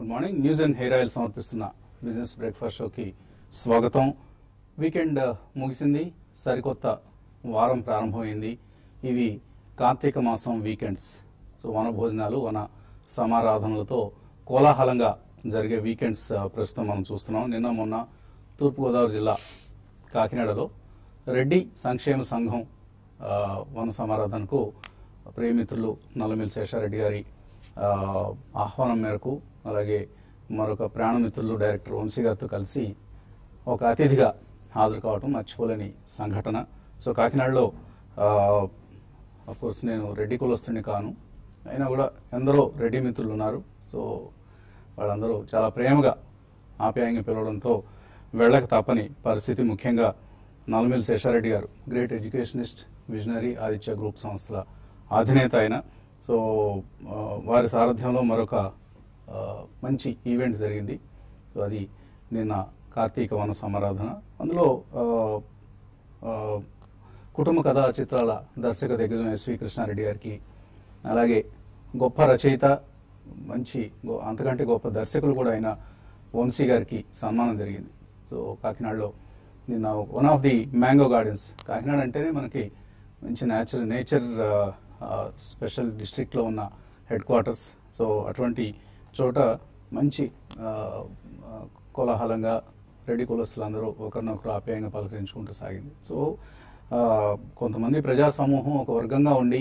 Good morning news and hair oil సమర్పిస్తున్న business breakfast షోకి స్వాగతం వీకెండ్ ఆ, ముగిసింది సరికొత్త వారం ప్రారంభమైంది ఇవి కార్తీక మాసం వీకెండ్స్ సో వన భోజనాలు వన సమారాధనలతో కోలాహలంగా జరిగే వీకెండ్స్ ఆ, ప్రస్తుతం మనం చూస్తున్నాం నిన్న మొన్న తూర్పుగోదావరి జిల్లా కాకినాడలో రెడ్డి సంక్షేమ సంఘం ఆ, వన సమారాధనకు ప్రియమిత్రులు నల్లమిల్లి శేషారెడ్డి గారి ఆ, ఆహ్వానం మేరకు అలాగే మరొక ప్రాణమిత్రులు డైరెక్టర్ వంశీ గారితో కలిసి ఒక అతిథిగా హాజరు కావటం మర్చిపోలేని సంఘటన సో కాకినాడలో కోర్స్ నేను రెడ్డి కులస్తుని కాను అయినా కూడా ఎందరో రెడ్డి మిత్రులు ఉన్నారు సో వాళ్ళందరూ చాలా ప్రేమగా ఆప్యాయంగా పిలవడంతో వెళ్ళక తప్పని పరిస్థితి ముఖ్యంగా Nallamilli Seshareddy garu great educationist visionary Aditya group సంస్థల అధినేత ఆయన సో ఆ, వారి సారథ్యంలో మరొక ఆ, మంచి ఈవెంట్ జరిగింది సో అది నిన్న కార్తీక వన సమారాధన అందులో ఆ, ఆ, కుటుంబ కథా చిత్రాల దర్శక దిగ్గజం ఎస్వి కృష్ణారెడ్డి గారికి అలాగే గొప్ప రచయిత మంచి గొ- అంతకంటే గొప్ప దర్శకులు కూడా అయిన వంశీ గారికి సన్మానం జరిగింది సో కాకినాడలో నిన్న one of the mango gardens Kakinada అంటేనే మనకి మంచి నేచర్ నేచర్ స్పెషల్ డిస్ట్రిక్ట్లో ఉన్న హెడ్ క్వార్టర్స్ సో అటువంటి చోట మంచి ఆ, ఆ, కోలాహలంగా రెడ్డి కులస్తులందరూ ఒకరినొకరు ఆప్యాయంగా పలకరించుకుంటూ సాగింది సో ఆ, కొంతమంది ప్రజా సమూహం ఒక వర్గంగా ఉండి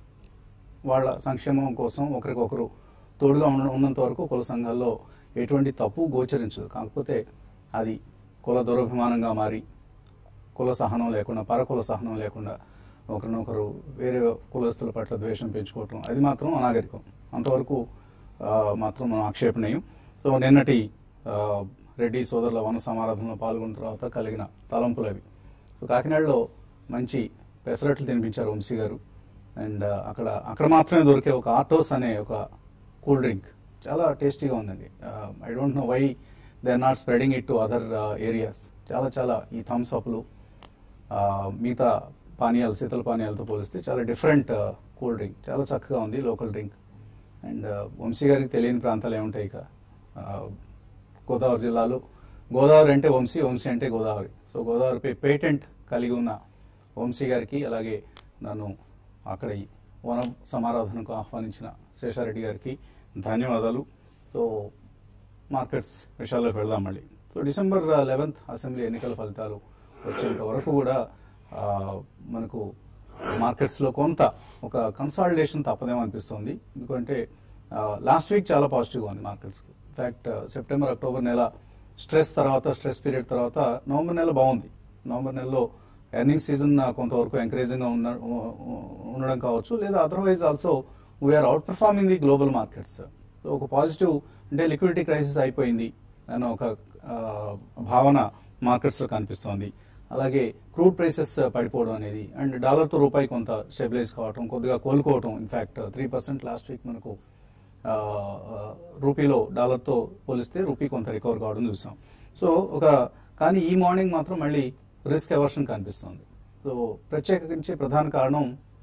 వాళ్ళ సంక్షేమం కోసం ఒకరికొకరు తోడుగా ఉన్న ఉన్నంత వరకు కుల సంఘాల్లో ఎటువంటి తప్పు గోచరించదు కాకపోతే అది కుల దురభిమానంగా మారి కుల సహనం లేకుండా పరకుల సహనం లేకుండా ఒకరినొకరు వేరే కులస్తుల పట్ల ద్వేషం పెంచుకోవటం అది మాత్రం అనాగరికం అంతవరకు ఆ, మాత్రం మనం ఆక్షేపణీయం సో నిన్నటి ఆ, రెడ్డి సోదరుల వన సమారాధనలో పాల్గొన్న తర్వాత కలిగిన తలంపులు అవి సో కాకినాడలో మంచి పెసరట్లు తినిపించారు వంశీ గారు అండ్ అక్కడ అక్కడ మాత్రమే దొరికే ఒక ఆటోస్ అనే ఒక కూల్ డ్రింక్ చాలా టేస్టీగా ఉందండి I don't know why they are not spreading it to other areas చాలా చాలా ఈ థమ్స్ అప్లు ఆ, మిగతా పానీయాలు శీతల పానీయాలతో పోలిస్తే చాలా డిఫరెంట్ కూల్ డ్రింక్ చాలా చక్కగా ఉంది లోకల్ డ్రింక్ అండ్ వంశీ గారికి తెలియని ప్రాంతాలు ఏముంటాయి ఇక ఆ, గోదావరి జిల్లాలో గోదావరి అంటే వంశీ వంశీ అంటే గోదావరి సో గోదావరిపై పేటెంట్ కలిగి ఉన్న వంశీ గారికి అలాగే నన్ను అక్కడ ఈ వన సమారాధనకు ఆహ్వానించిన శేషారెడ్డి గారికి ధన్యవాదాలు సో మార్కెట్స్ విషయాల్లోకి వెళ్దాం మళ్ళీ సో డిసెంబర్ లెవెన్త్ అసెంబ్లీ ఎన్నికల ఫలితాలు వచ్చేంత వరకు కూడా ఆ, మనకు మార్కెట్స్లో కొంత ఒక కన్సాలిడేషన్ తప్పదేమో అనిపిస్తుంది ఎందుకంటే లాస్ట్ వీక్ చాలా పాజిటివ్గా ఉంది మార్కెట్స్కి ఇన్ఫ్యాక్ట్ సెప్టెంబర్ అక్టోబర్ నెల స్ట్రెస్ తర్వాత స్ట్రెస్ పీరియడ్ తర్వాత నవంబర్ నెల బాగుంది నవంబర్ నెలలో ఎర్నింగ్ సీజన్ కొంతవరకు ఎంకరేజింగ్గా ఉన్న ఉండడం కావచ్చు లేదా otherwise also we are outperforming the global markets so ఒక పాజిటివ్ అంటే లిక్విడిటీ క్రైసిస్ అయిపోయింది అన్న ఒక ఆ, భావన మార్కెట్స్లో కనిపిస్తోంది అలాగే క్రూడ్ ప్రైసెస్ పడిపోవడం అనేది అండ్ డాలర్తో రూపాయి కొంత స్టెబిలైజ్ కావటం కొద్దిగా కోలుకోవటం in fact three percent last week మనకు ఆ, ఆ, రూపీలో డాలర్తో పోలిస్తే రూపీ కొంత రికవర్ కావడం చూసాం సో ఒక కానీ ఈ మార్నింగ్ మాత్రం మళ్ళీ రిస్క్ ఎవర్షన్ కనిపిస్తుంది సో ప్రత్యేకించి ప్రధాన కారణం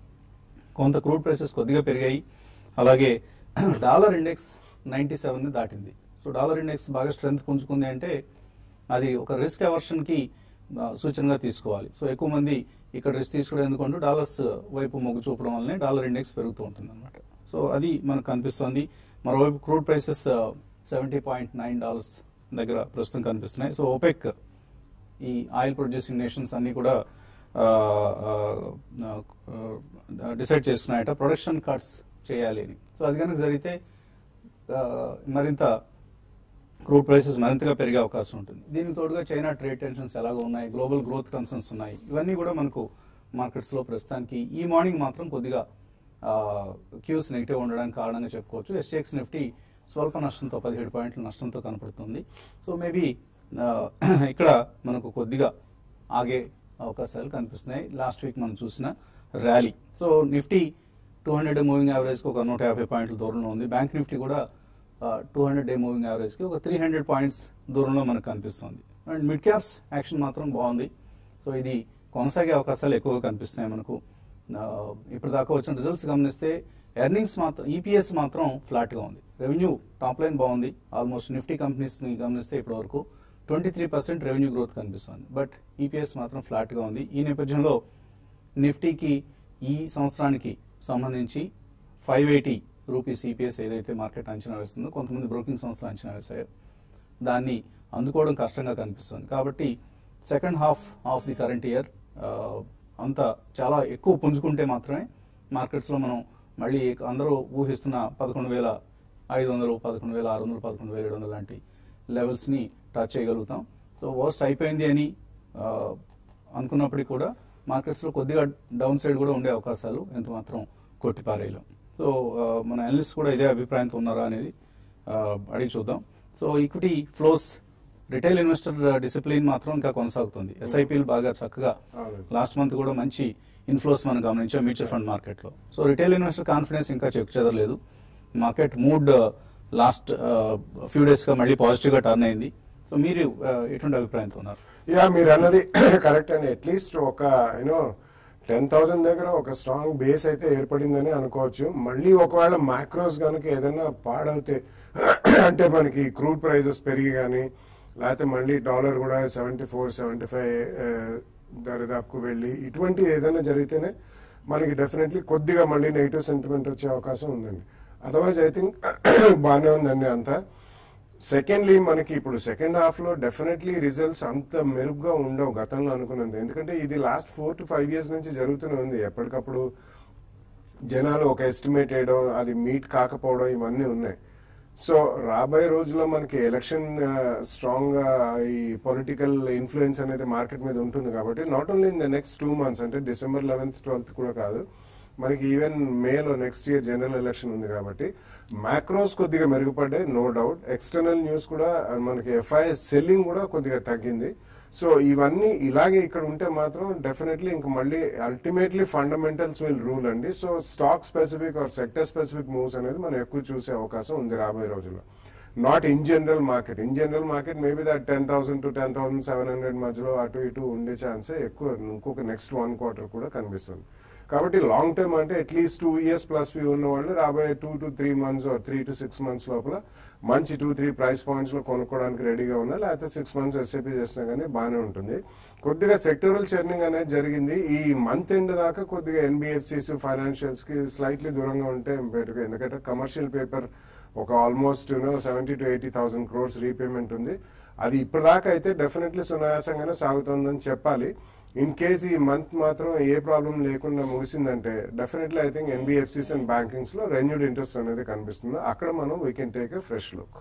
కొంత క్రూడ్ ప్రైసెస్ కొద్దిగా పెరిగాయి అలాగే డాలర్ ఇండెక్స్ నైంటీ సెవెన్ దాటింది సో డాలర్ ఇండెక్స్ బాగా స్ట్రెంత్ పుంజుకుంది అంటే అది ఒక రిస్క్ అవర్షన్ కి ఆ, సూచనగా తీసుకోవాలి సో ఎక్కువ మంది ఇక్కడ రిస్క్ తీసుకోవడం ఎందుకంటూ డాలర్స్ వైపు మొగ్గు చూపడం వల్లనే డాలర్ ఇండెక్స్ పెరుగుతూ ఉంటుంది అనమాట సో అది మనకు కనిపిస్తుంది మరోవైపు crude prices seventy point nine dollars దగ్గర ప్రస్తుతం కనిపిస్తున్నాయి సో ఓపెక్ ఈ ఆయిల్ ప్రొడ్యూసింగ్ నేషన్స్ అన్ని కూడా డిసైడ్ చేసుకున్నాయట ప్రొడక్షన్ కట్స్ చేయాలి అని సో అది కనుక జరిగితే ఆ, మరింత క్రూడ్ ప్రైసెస్ మరింతగా పెరిగే అవకాశం ఉంటుంది దీనికి తోడుగా చైనా ట్రేడ్ టెన్షన్స్ ఎలాగో ఉన్నాయి గ్లోబల్ గ్రోత్ కన్సర్న్స్ ఉన్నాయి ఇవన్నీ కూడా మనకు మార్కెట్స్లో ప్రస్తుతానికి ఈ మార్నింగ్ మాత్రం కొద్దిగా క్యూస్ నెగిటివ్ ఉండడానికి కారణంగా చెప్పుకోవచ్చు ఎస్టీఎక్స్ నిఫ్టీ స్వల్ప నష్టంతో పదిహేడు పాయింట్ల నష్టంతో కనపడుతుంది సో మేబీ ఇక్కడ మనకు కొద్దిగా ఆగే అవకాశాలు కనిపిస్తున్నాయి లాస్ట్ వీక్ మనం చూసిన rally so Nifty two hundred day moving యావరేజ్కి ఒక నూట యాభై పాయింట్ల దూరంలో ఉంది బ్యాంక్ నిఫ్టీ కూడా టూ హండ్రెడ్ డే మూవింగ్ యావరేజ్కి ఒక త్రీ హండ్రెడ్ పాయింట్స్ దూరంలో మనకు కనిపిస్తుంది అండ్ మిడ్ క్యాప్స్ యాక్షన్ మాత్రం బాగుంది సో ఇది కొనసాగే అవకాశాలు ఎక్కువగా కనిపిస్తున్నాయి మనకు ఆ, ఇప్పటిదాకా వచ్చిన రిజల్ట్స్ గమనిస్తే ఎర్నింగ్స్ మాత్రం ఈపీఎస్ మాత్రం ఫ్లాట్గా ఉంది రెవెన్యూ టాప్ లైన్ బాగుంది ఆల్మోస్ట్ నిఫ్టీ కంపెనీస్ని గమనిస్తే ఇప్పటి వరకు twenty three percent revenue growth కనిపిస్తుంది బట్ ఈపీఎస్ మాత్రం ఫ్లాట్గా ఉంది ఈ నేపథ్యంలో నిఫ్టీకి ఈ సంవత్సరానికి సంబంధించి ఫైవ్ ఎయిటీ రూపీస్ ఈపీఎస్ ఏదైతే మార్కెట్ అంచనా వేస్తుందో కొంతమంది బ్రోకింగ్ సంస్థలు అంచనా వేశాయో దాన్ని అందుకోవడం కష్టంగా కనిపిస్తుంది కాబట్టి second half of the current year అంత చాలా ఎక్కువ పుంజుకుంటే మాత్రమే మార్కెట్స్లో మనం మళ్ళీ అందరూ ఊహిస్తున్న పదకొండు వేల ఐదు వందలు పదకొండు వేల ఆరు వందలు పదకొండు వేల ఏడు వందలు లాంటి లెవెల్స్ని టచ్ చేయగలుగుతాం సో వర్స్ట్ అయిపోయింది అని ఆ, అనుకున్నప్పటికీ కూడా మార్కెట్స్లో కొద్దిగా డౌన్ సైడ్ కూడా ఉండే అవకాశాలు ఎంత మాత్రం కొట్టిపారేయలేం సో ఆ, మన అనలిస్ట్ కూడా ఇదే అభిప్రాయంతో ఉన్నారా అనేది ఆ, అడిగి చూద్దాం so equity flows retail investor discipline మాత్రం ఇంకా కొనసాగుతుంది ఎస్ఐపీలు బాగా చక్కగా అవునండి. లాస్ట్ మంత్ కూడా మంచి ఇన్ఫ్లోస్ మనం గమనించాం మ్యూచువల్ ఫండ్ మార్కెట్ లో సో రిటైల్ ఇన్వెస్టర్ కాన్ఫిడెన్స్ ఇంకా చెక్ చెదరలేదు market mood last few days గా మళ్ళీ పాజిటివ్ గా టర్న్ అయింది సో మీరు ఆ, ఎటువంటి అభిప్రాయంతో ఉన్నారు యా మీరు అన్నది కరెక్ట్ అండి అట్లీస్ట్ ఒక యూనో టెన్ థౌసండ్ దగ్గర ఒక స్ట్రాంగ్ బేస్ అయితే ఏర్పడిందని అనుకోవచ్చు మళ్ళీ ఒకవేళ మ్యాక్రోస్ కనుక ఏదైనా పాడవుతే అంటే మనకి క్రూడ్ ప్రైజెస్ పెరిగి కానీ లేకపోతే మళ్ళీ డాలర్ కూడా సెవెంటీ ఫోర్ సెవెంటీ ఫైవ్ దరిదాపుకు వెళ్ళి ఇటువంటి ఏదైనా జరిగితేనే మనకి డెఫినెట్లీ కొద్దిగా మళ్ళీ నెగిటివ్ సెంటిమెంట్ వచ్చే అవకాశం ఉందండి అదర్వైజ్ ఐ థింక్ బాగానే ఉందండి అంతా సెకండ్లీ మనకి ఇప్పుడు సెకండ్ హాఫ్ లో డెఫినెట్లీ రిజల్ట్స్ అంత మెరుగ్గా ఉండవు గతంలో అనుకున్నది ఎందుకంటే ఇది last four to five years నుంచి జరుగుతూనే ఉంది ఎప్పటికప్పుడు జనాలు ఒక ఎస్టిమేట్ వేయడం అది మీట్ కాకపోవడం ఇవన్నీ ఉన్నాయి సో రాబోయే రోజుల్లో మనకి ఎలక్షన్ స్ట్రాంగ్ గా ఈ పొలిటికల్ ఇన్ఫ్లుయెన్స్ అనేది మార్కెట్ మీద ఉంటుంది కాబట్టి not only in the next two months అంటే డిసెంబర్ లెవెన్త్ ట్వెల్త్ కూడా కాదు మనకి ఈవెన్ మేలో నెక్స్ట్ ఇయర్ జనరల్ ఎలక్షన్ ఉంది కాబట్టి మ్యాక్రోస్ కొద్దిగా మెరుగుపడ్డాయి నో డౌట్ ఎక్స్టర్నల్ న్యూస్ కూడా uh, మనకి ఎఫ్ఐఎస్ సెల్లింగ్ కూడా కొద్దిగా తగ్గింది సో ఇవన్నీ ఇలాగే ఇక్కడ ఉంటే మాత్రం డెఫినెట్లీ ఇంక మళ్ళీ అల్టిమేట్లీ ఫండమెంటల్స్ విల్ రూల్ అండి so stock specific or sector specific moves అనేది మనం ఎక్కువ చూసే అవకాశం ఉంది రాబోయే రోజుల్లో not in general market in general market maybe that ten thousand to ten thousand seven hundred మధ్యలో అటు ఇటు ఉండే ఛాన్సే ఎక్కువ ఇంకొక నెక్స్ట్ వన్ క్వార్టర్ కూడా కనిపిస్తుంది కాబట్టి లాంగ్ టర్మ్ అంటే at least two years plus view ఉన్న వాళ్ళు రాబోయే two to three months three to six months లోపల మంచి టూ త్రీ ప్రైస్ పాయింట్స్ లో కొనుక్కోవడానికి రెడీగా ఉన్నా లేకపోతే సిక్స్ మంత్స్ ఎస్ఐపి చేసినా కానీ బాగానే ఉంటుంది కొద్దిగా సెక్టరల్ చర్నింగ్ అనేది జరిగింది ఈ మంత్ ఎండ్ దాకా కొద్దిగా ఎన్బిఎఫ్సిస్ ఫైనాన్షియల్స్ కి స్లైట్లీ దూరంగా ఉంటే బెటర్ ఎందుకంటే కమర్షియల్ పేపర్ ఒక almost seventy to eighty thousand crores repayment ఉంది అది ఇప్పటిదాకా అయితే డెఫినెట్లీ సునాయాసంగానే సాగుతుందని చెప్పాలి ఇన్ కేస్ ఈ మంత్ మాత్రం ఏ ప్రాబ్లం లేకుండా ముగిసిందంటే definitely I think NBFCs and bankings లో రెన్యూడ్ ఇంట్రెస్ట్ అనేది కనిపిస్తుంది అక్కడ మనం we can take a fresh look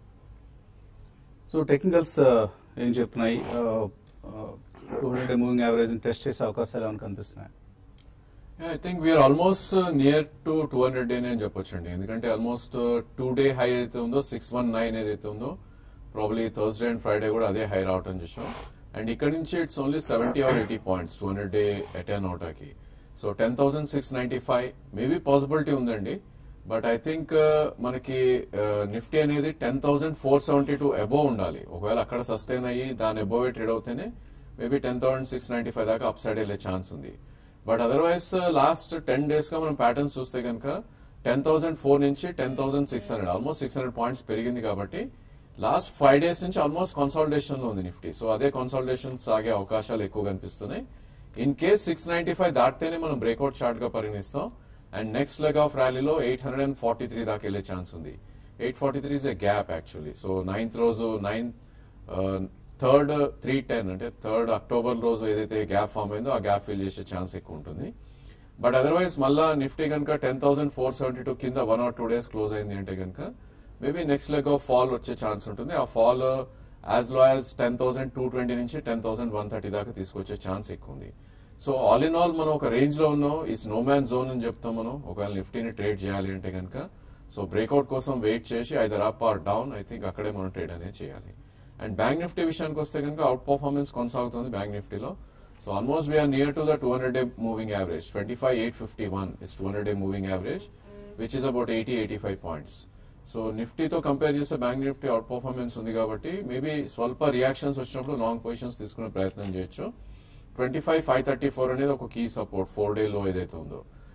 so technicals ఏం చెప్తున్నాయి two hundred moving average test చేసే అవకాశాలు ఏమైనా కనిపిస్తున్నాయి I think we're almost near to two hundred day అని చెప్పొచ్చండి ఎందుకంటే ఆల్మోస్ట్ టూ డే హై అయితే ఉందో సిక్స్ వన్ నైన్ ఏదైతే ఉందో ప్రాబ్లీ థర్స్డే అండ్ ఫ్రైడే కూడా అదే హై రావటం చూసాం అండ్ ఇక్కడ నుంచి it's only seventy or eighty points two hundred day అటెన్ అవుటాకి so ten thousand six ninety five maybe possibility ఉందండి బట్ ఐ థింక్ మనకి నిఫ్టీ అనేది ten thousand four seventy two above ఉండాలి ఒకవేళ అక్కడ సస్టైన్ అయ్యి దాని అబోవ్ ట్రేడ్ అవుతేనే maybe ten thousand six ninety five దాకా అప్ సైడ్ వెళ్ళే ఛాన్స్ ఉంది but otherwise last ten days గా మనం ప్యాటర్న్స్ చూస్తే కనుక టెన్ థౌసండ్ ఫోర్ నుంచి ten thousand six hundred almost six hundred points పెరిగింది కాబట్టి లాస్ట్ ఫైవ్ డేస్ నుంచి ఆల్మోస్ట్ కన్సాలిడేషన్ లో ఉంది నిఫ్టీ సో అదే కన్సాలిడేషన్ సాగే అవకాశాలు ఎక్కువ కనిపిస్తున్నాయి in case six ninety five దాటితేనే మనం బ్రేక్అవుట్ చార్ట్ గా పరిగణిస్తాం అండ్ నెక్స్ట్ లెగ్ ఆఫ్ ర్యాలీలో eight hundred and forty three దాకా వెళ్ళే ఛాన్స్ ఉంది eight forty three is a gap actually so ninth రోజు నైన్ థర్డ్ త్రీ టెన్ అంటే థర్డ్ అక్టోబర్ రోజు ఏదైతే గ్యాప్ ఫామ్ అయిందో ఆ గ్యాప్ ఫిల్ చేసే ఛాన్స్ ఎక్కువ ఉంటుంది బట్ అదర్వైజ్ మళ్ళా నిఫ్టీ కనుక ten thousand four seventy two కింద one or two days close అయింది అంటే కనుక maybe next leg of fall వచ్చే ఛాన్స్ ఉంటుంది ఆ fall as low as ten thousand two twenty నుంచి టెన్ థౌసండ్ వన్ థర్టీ దాకా తీసుకొచ్చే ఛాన్స్ ఎక్కువ ఉంది సో ఆల్ ఇన్ ఆల్ మనం ఒక రేంజ్ లో ఉన్నాం ఈ స్నో మ్యాన్ జోన్ అని చెప్తాం మనం ఒకవేళ నిఫ్టీని ట్రేడ్ చేయాలి అంటే కనుక సో బ్రేక్అవుట్ కోసం వెయిట్ చేసి either up or down I think అక్కడే మనం ట్రేడ్ అనేది చేయాలి అండ్ బ్యాంక్ నిఫ్టీ విషయానికి వస్తే కనుక అవుట్ పర్ఫార్మెన్స్ కొనసాగుతుంది బ్యాంక్ నిఫ్టీలో so almost we're near to the two hundred day moving average twenty five eight fifty one is two hundred day moving average which is about eighty eighty five points so నిఫ్టీతో compare చేస్తే bank Nifty outperformance ఉంది కాబట్టి maybe స్వల్ప reactions వచ్చినప్పుడు long positions తీసుకునే ప్రయత్నం చేయొచ్చు twenty five five thirty four అనేది ఒక కీ సపోర్ట్ ఫోర్ డే లో ఏదైతే ఉందో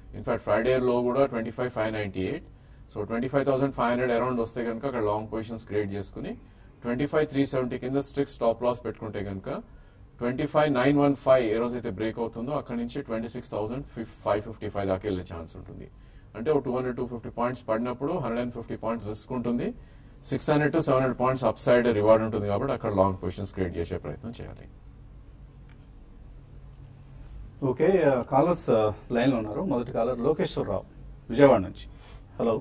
ఇన్ఫాక్ట్ ఫ్రైడే లో కూడా twenty five five ninety eight so twenty five thousand five hundred around వస్తే కనుక అక్కడ లాంగ్ పొజిషన్స్ క్రియేట్ చేసుకుని ట్వంటీ ఫైవ్ త్రీ సెవెంటీ కింద స్ట్రిక్ట్ స్టాప్ లాస్ పెట్టుకుంటే కనుక twenty five nine one five ఏ రోజు అయితే బ్రేక్ అవుతుందో అక్కడ నుంచి twenty six thousand five fifty five దాకా వెళ్ళే ఛాన్స్ ఉంటుంది అంటే ఒక two hundred two fifty points పడినప్పుడు hundred and fifty points risk ఉంటుంది six hundred to seven hundred points upside reward ఉంటుంది కాబట్టి అక్కడ లాంగ్ పొజిషన్స్ క్రియేట్ చేసే ప్రయత్నం చేయాలి ఓకే కాలర్స్ లైన్లో ఉన్నారు మొదటి కాలర్ లోకేశ్వరరావు విజయవాడ నుంచి హలో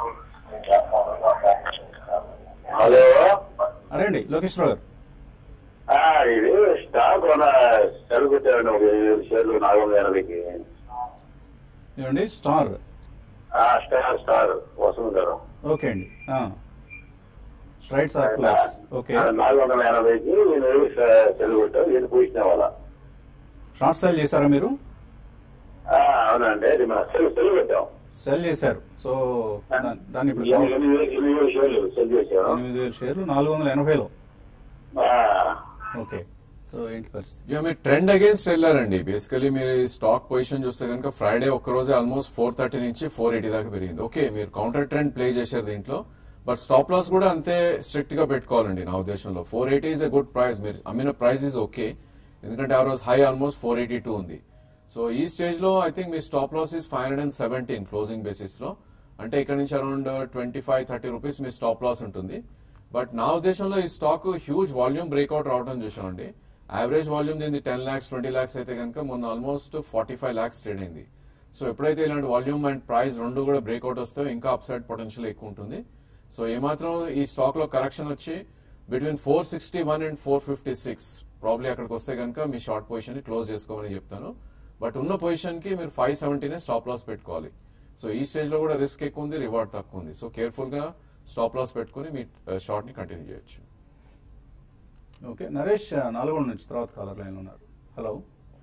హలో అరేండి లోకేశ్వరరావు గారు ఆ, ఇది స్టాక్ మన సెల్ పెట్టారండి ఒక ఏడు షేర్లు నాలుగు వందల ఎనభైకి ఏమండి స్టార్ ఆ, స్టార్ స్టార్ వస్తుంది గారు ఓకే అండి స్ట్రైట్స్ ఆర్ ప్లస్ ఓకే ఆ, నాలుగు వందల ఎనభైకి నేను సెల్ పెట్టాను ఇది పూసిన వాళ్ళ షార్ట్ సెల్ చేశారా మీరు ఆ, అవునండి ఇది మన సెల్ సెల్ పెట్టాం సెల్ చేశారు సో దా- దాన్ని ఇప్పుడు ఎనిమిది ఎనిమిది వేలు- ఎనిమిది వేలు షేర్లు సెల్ చేశాను ఎనిమిది వేల షేర్లు నాలుగు వందల ఎనభైలో ఆ, ఓకే సో ఏంటి పరిస్థితి ఇక మీరు ట్రెండ్ అగేన్స్ట్ వెళ్ళారండి బేసికలీ మీరు స్టాక్ పొజిషన్ చూస్తే కనుక ఫ్రైడే ఒక్క రోజే ఆల్మోస్ట్ ఫోర్ థర్టీ నుంచి ఫోర్ ఎయిటీ దాకా పెరిగింది ఓకే మీరు కౌంటర్ ట్రెండ్ ప్లే చేశారు దీంట్లో బట్ స్టాప్ లాస్ కూడా అంతే స్ట్రిక్ట్ గా పెట్టుకోవాలండి నా ఉద్దేశంలో four eighty is a good price మీరు అమ్మిన ప్రైస్ ఈజ్ ఓకే ఎందుకంటే ఆ రోజు high almost four eighty two ఉంది సో ఈ స్టేజ్ లో ఐ థింక్ మీ stop loss is five hundred and seventeen closing basis లో అంటే ఇక్కడ నుంచి around twenty five thirty rupees మీ స్టాప్ లాస్ ఉంటుంది బట్ నా ఉద్దేశంలో ఈ స్టాక్ హ్యూజ్ వాల్యూమ్ బ్రేక్అవుట్ రావడం చూసామండి యావరేజ్ వాల్యూమ్ దీన్ని టెన్ లాక్స్ ట్వంటీ లాక్స్ అయితే కనుక మొన్న almost forty five lakhs trade అయింది సో ఎప్పుడైతే ఇలాంటి వాల్యూమ్ అండ్ ప్రైస్ రెండు కూడా బ్రేక్అవుట్ వస్తాయో ఇంకా అప్సైడ్ పొటెన్షియల్ ఎక్కువ ఉంటుంది సో ఏమాత్రం ఈ స్టాక్ లో కరెక్షన్ వచ్చి between four sixty one and four fifty six probably అక్కడికి వస్తే కనుక మీ షార్ట్ పొజిషన్ ని క్లోజ్ చేసుకోమని చెప్తాను బట్ ఉన్న పొజిషన్ కి మీరు ఫైవ్ సెవెంటీనే స్టాప్ లాస్ పెట్టుకోవాలి సో ఈ స్టేజ్ లో కూడా రిస్క్ ఎక్కువ ఉంది రివార్డ్ తక్కువ ఉంది సో కేర్ఫుల్ గా స్టాప్ లాస్ పెట్టుకుని మీ షార్ట్ ని కంటిన్యూ చేయొచ్చు ఓకే నరేష్ నల్గొండ నుంచి తర్వాత కాలర్ లైన్ ఉన్నారు హలో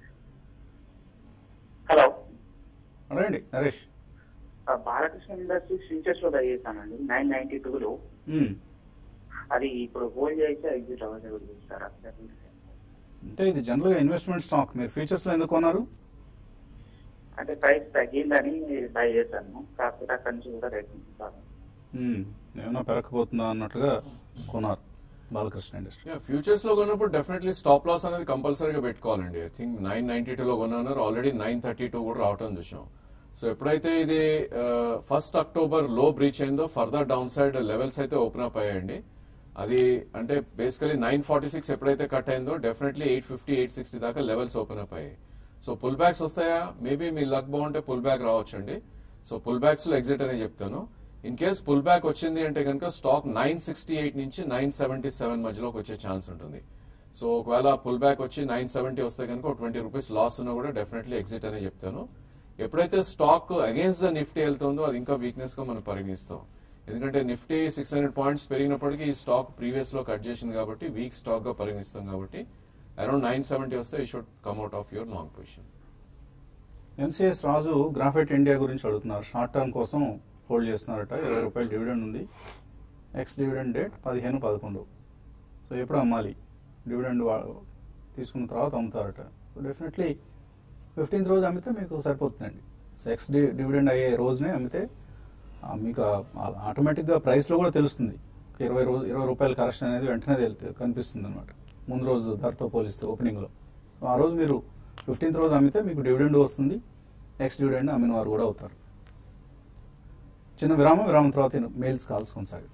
హలో అడగండి నరేష్ ఆ, బాలకృష్ణ ఇండస్ట్రీస్ ఫ్యూచర్స్ లో బై చేశానండి నైన్ నైన్టీ టూలో మ్మ్. అది ఇప్పుడు హోల్డ్ చేస్తే ఎగ్జిట్ అవ్వదు సార్ అంటే ఇది జనరల్గా ఇన్వెస్ట్మెంట్ స్టాక్ మీరు ఫ్యూచర్స్ లో ఎందుకు కొన్నారు అంటే ప్రైస్ తగ్గిందని బై చేశాను కాకపోతే అక్కడి నుంచి కూడా రేట్ ఉంది సార్ మ్మ్. ఏమైనా పెరగకపోతుందా అన్నట్లుగా కొన్నారు బాలకృష్ణ ఇండస్ట్రీ ఫ్యూచర్స్ లో కొన్నప్పుడు డెఫినెట్లీ స్టాప్ లాస్ అనేది కంపల్సరీగా పెట్టుకోవాలండి I think nine ninety two లో కొన్నారు ఆల్రెడీ నైన్ థర్టీ టూ కూడా రావటం చూసాం సో ఎప్పుడైతే ఇది ఫస్ట్ అక్టోబర్ లో బ్రీచ్ అయిందో ఫర్దర్ డౌన్ సైడ్ లెవెల్స్ అయితే ఓపెన్ అప్ అయ్యాయండి అది అంటే బేసికలీ నైన్ ఫార్టీ సిక్స్ ఎప్పుడైతే కట్ అయిందో definitely eight fifty eight sixty దాకా లెవెల్స్ ఓపెన్ అప్ అయ్యాయి సో పుల్ బ్యాక్స్ వస్తాయా మేబీ మీ లక్ బాగుంటే పుల్ బ్యాక్ రావచ్చండి సో పుల్ బ్యాక్స్ లో ఎగ్జిట్ అని చెప్తాను ఇన్ కేస్ పుల్ బ్యాక్ వచ్చింది అంటే కనుక స్టాక్ నైన్ సిక్స్టీ ఎయిట్ నుంచి నైన్ సెవెంటీ సెవెన్ మధ్యలోకి వచ్చే ఛాన్స్ ఉంటుంది సో ఒకవేళ పుల్ బ్యాక్ వచ్చి నైన్ సెవెంటీ వస్తే కనుక ట్వంటీ రూపీస్ లాస్ ఉన్నా కూడా డెఫినెట్లీ ఎగ్జిట్ అనే చెప్తాను ఎప్పుడైతే స్టాక్ అగేన్స్ట్ ద నిఫ్టీ వెళ్తుందో అది ఇంకా వీక్నెస్ గా మనం పరిగణిస్తాం ఎందుకంటే నిఫ్టీ సిక్స్ హండ్రెడ్ పాయింట్స్ పెరిగినప్పటికీ ఈ స్టాక్ ప్రీవియస్ లో కట్ చేసింది కాబట్టి వీక్ స్టాక్ గా పరిగణిస్తాం కాబట్టి అరౌండ్ నైన్ సెవెంటీ వస్తే ఈ should come out of your long position MCS Raju Graphite India గురించి అడుగుతున్నారు షార్ట్ టర్మ్ కోసం హోల్డ్ చేస్తున్నారట ఇరవై రూపాయలు డివిడెండ్ ఉంది ఎక్స్ డివిడెండ్ డేట్ పదిహేను పదకొండు సో ఎప్పుడు అమ్మాలి డివిడెండ్ వా- తీసుకున్న తర్వాత అమ్ముతారట సో డెఫినెట్లీ ఫిఫ్టీన్త్ రోజు అమ్మితే మీకు సరిపోతుందండి సో ఎక్స్ డి డివిడెండ్ అయ్యే రోజునే అమ్మితే ఆ, మీకు ఆ- ఆటోమేటిక్గా ప్రైస్లో కూడా తెలుస్తుంది ఒక ఇరవై రోజు ఇరవై రూపాయల కరెక్షన్ అనేది వెంటనే తెలుస్తుంది కనిపిస్తుంది అనమాట ముందు రోజు ధరతో పోలిస్తే ఓపెనింగ్లో సో ఆ రోజు మీరు ఫిఫ్టీన్త్ రోజు అమ్మితే మీకు డివిడెండ్ వస్తుంది నెక్స్ట్ డివిడెండ్ అమ్మిన వారు కూడా అవుతారు చిన్న విరామం విరామం తర్వాత మెయిల్స్ కాల్స్ కొనసాగుతాం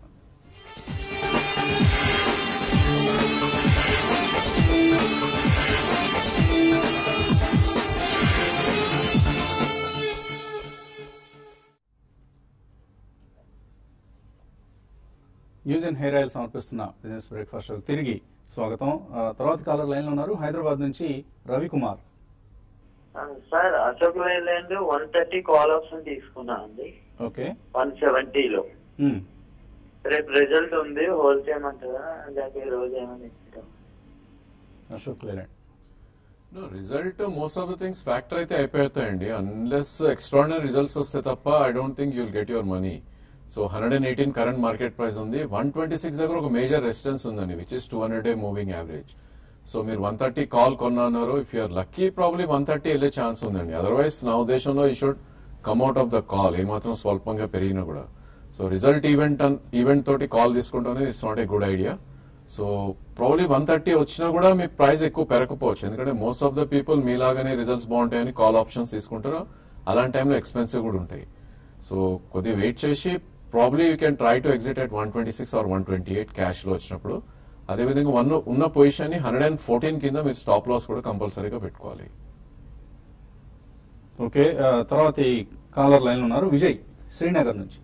న్యూస్ అండ్ హెయిర్ ఆయిల్ సమర్పిస్తున్న బిజినెస్ బ్రేక్ఫాస్ట్ షోకి తిరిగి స్వాగతం ఆ, తర్వాత కాలర్ లైన్లో ఉన్నారు హైదరాబాద్ నుంచి Ravikumar sir Ashok Leyland one thirty call option తీసుకున్నా అండి ఓకే వన్ సెవెంటీలో మ్మ్. రేపు రిజల్ట్ ఉంది హోల్ చేయమంటారా లేకపోతే ఈ రోజు ఏమైనా ఇస్తాం Ashok Leyland result most of the things factor అయితే అయిపోతాయండి అన్లెస్ ఎక్స్ట్రాడినరీ రిజల్ట్స్ వస్తే తప్ప I don't think you'll get your money so hundred and eighteen current market price ఉంది వన్ ట్వంటీ సిక్స్ దగ్గర ఒక మేజర్ రెసిస్టెన్స్ ఉందండి which is two hundred day moving average so మీరు one thirty call కొన్నారు if you're lucky probably one thirty వెళ్ళే chance ఉందండి otherwise నా ఉద్దేశంలో ఈ should come out of the call ఏమాత్రం స్వల్పంగా పెరిగినా కూడా సో రిజల్ట్ ఈవెంట్ ఈవెంట్ తోటి కాల్ తీసుకుంటానే it's not a good idea so probably one thirty వచ్చినా కూడా మీ ప్రైస్ ఎక్కువ పెరగకపోవచ్చు ఎందుకంటే మోస్ట్ ఆఫ్ ద పీపుల్ మీలాగానే రిజల్ట్స్ బాగుంటాయని కాల్ ఆప్షన్స్ తీసుకుంటారు అలాంటి టైంలో ఎక్స్పెన్సివ్ కూడా ఉంటాయి సో కొద్దిగా వెయిట్ చేసి probably you can try to exit at one twenty six or one twenty eight cash లో వచ్చినప్పుడు అదేవిధంగా వన్ ఉన్న పొజిషన్ ని హండ్రెడ్ అండ్ ఫోర్టీన్ కింద మీరు స్టాప్ లాస్ కూడా కంపల్సరీగా పెట్టుకోవాలి ఓకే ఆ, తర్వాత ఈ కాలర్ లైన్ ఉన్నారు విజయ్ శ్రీనగర్ నుంచి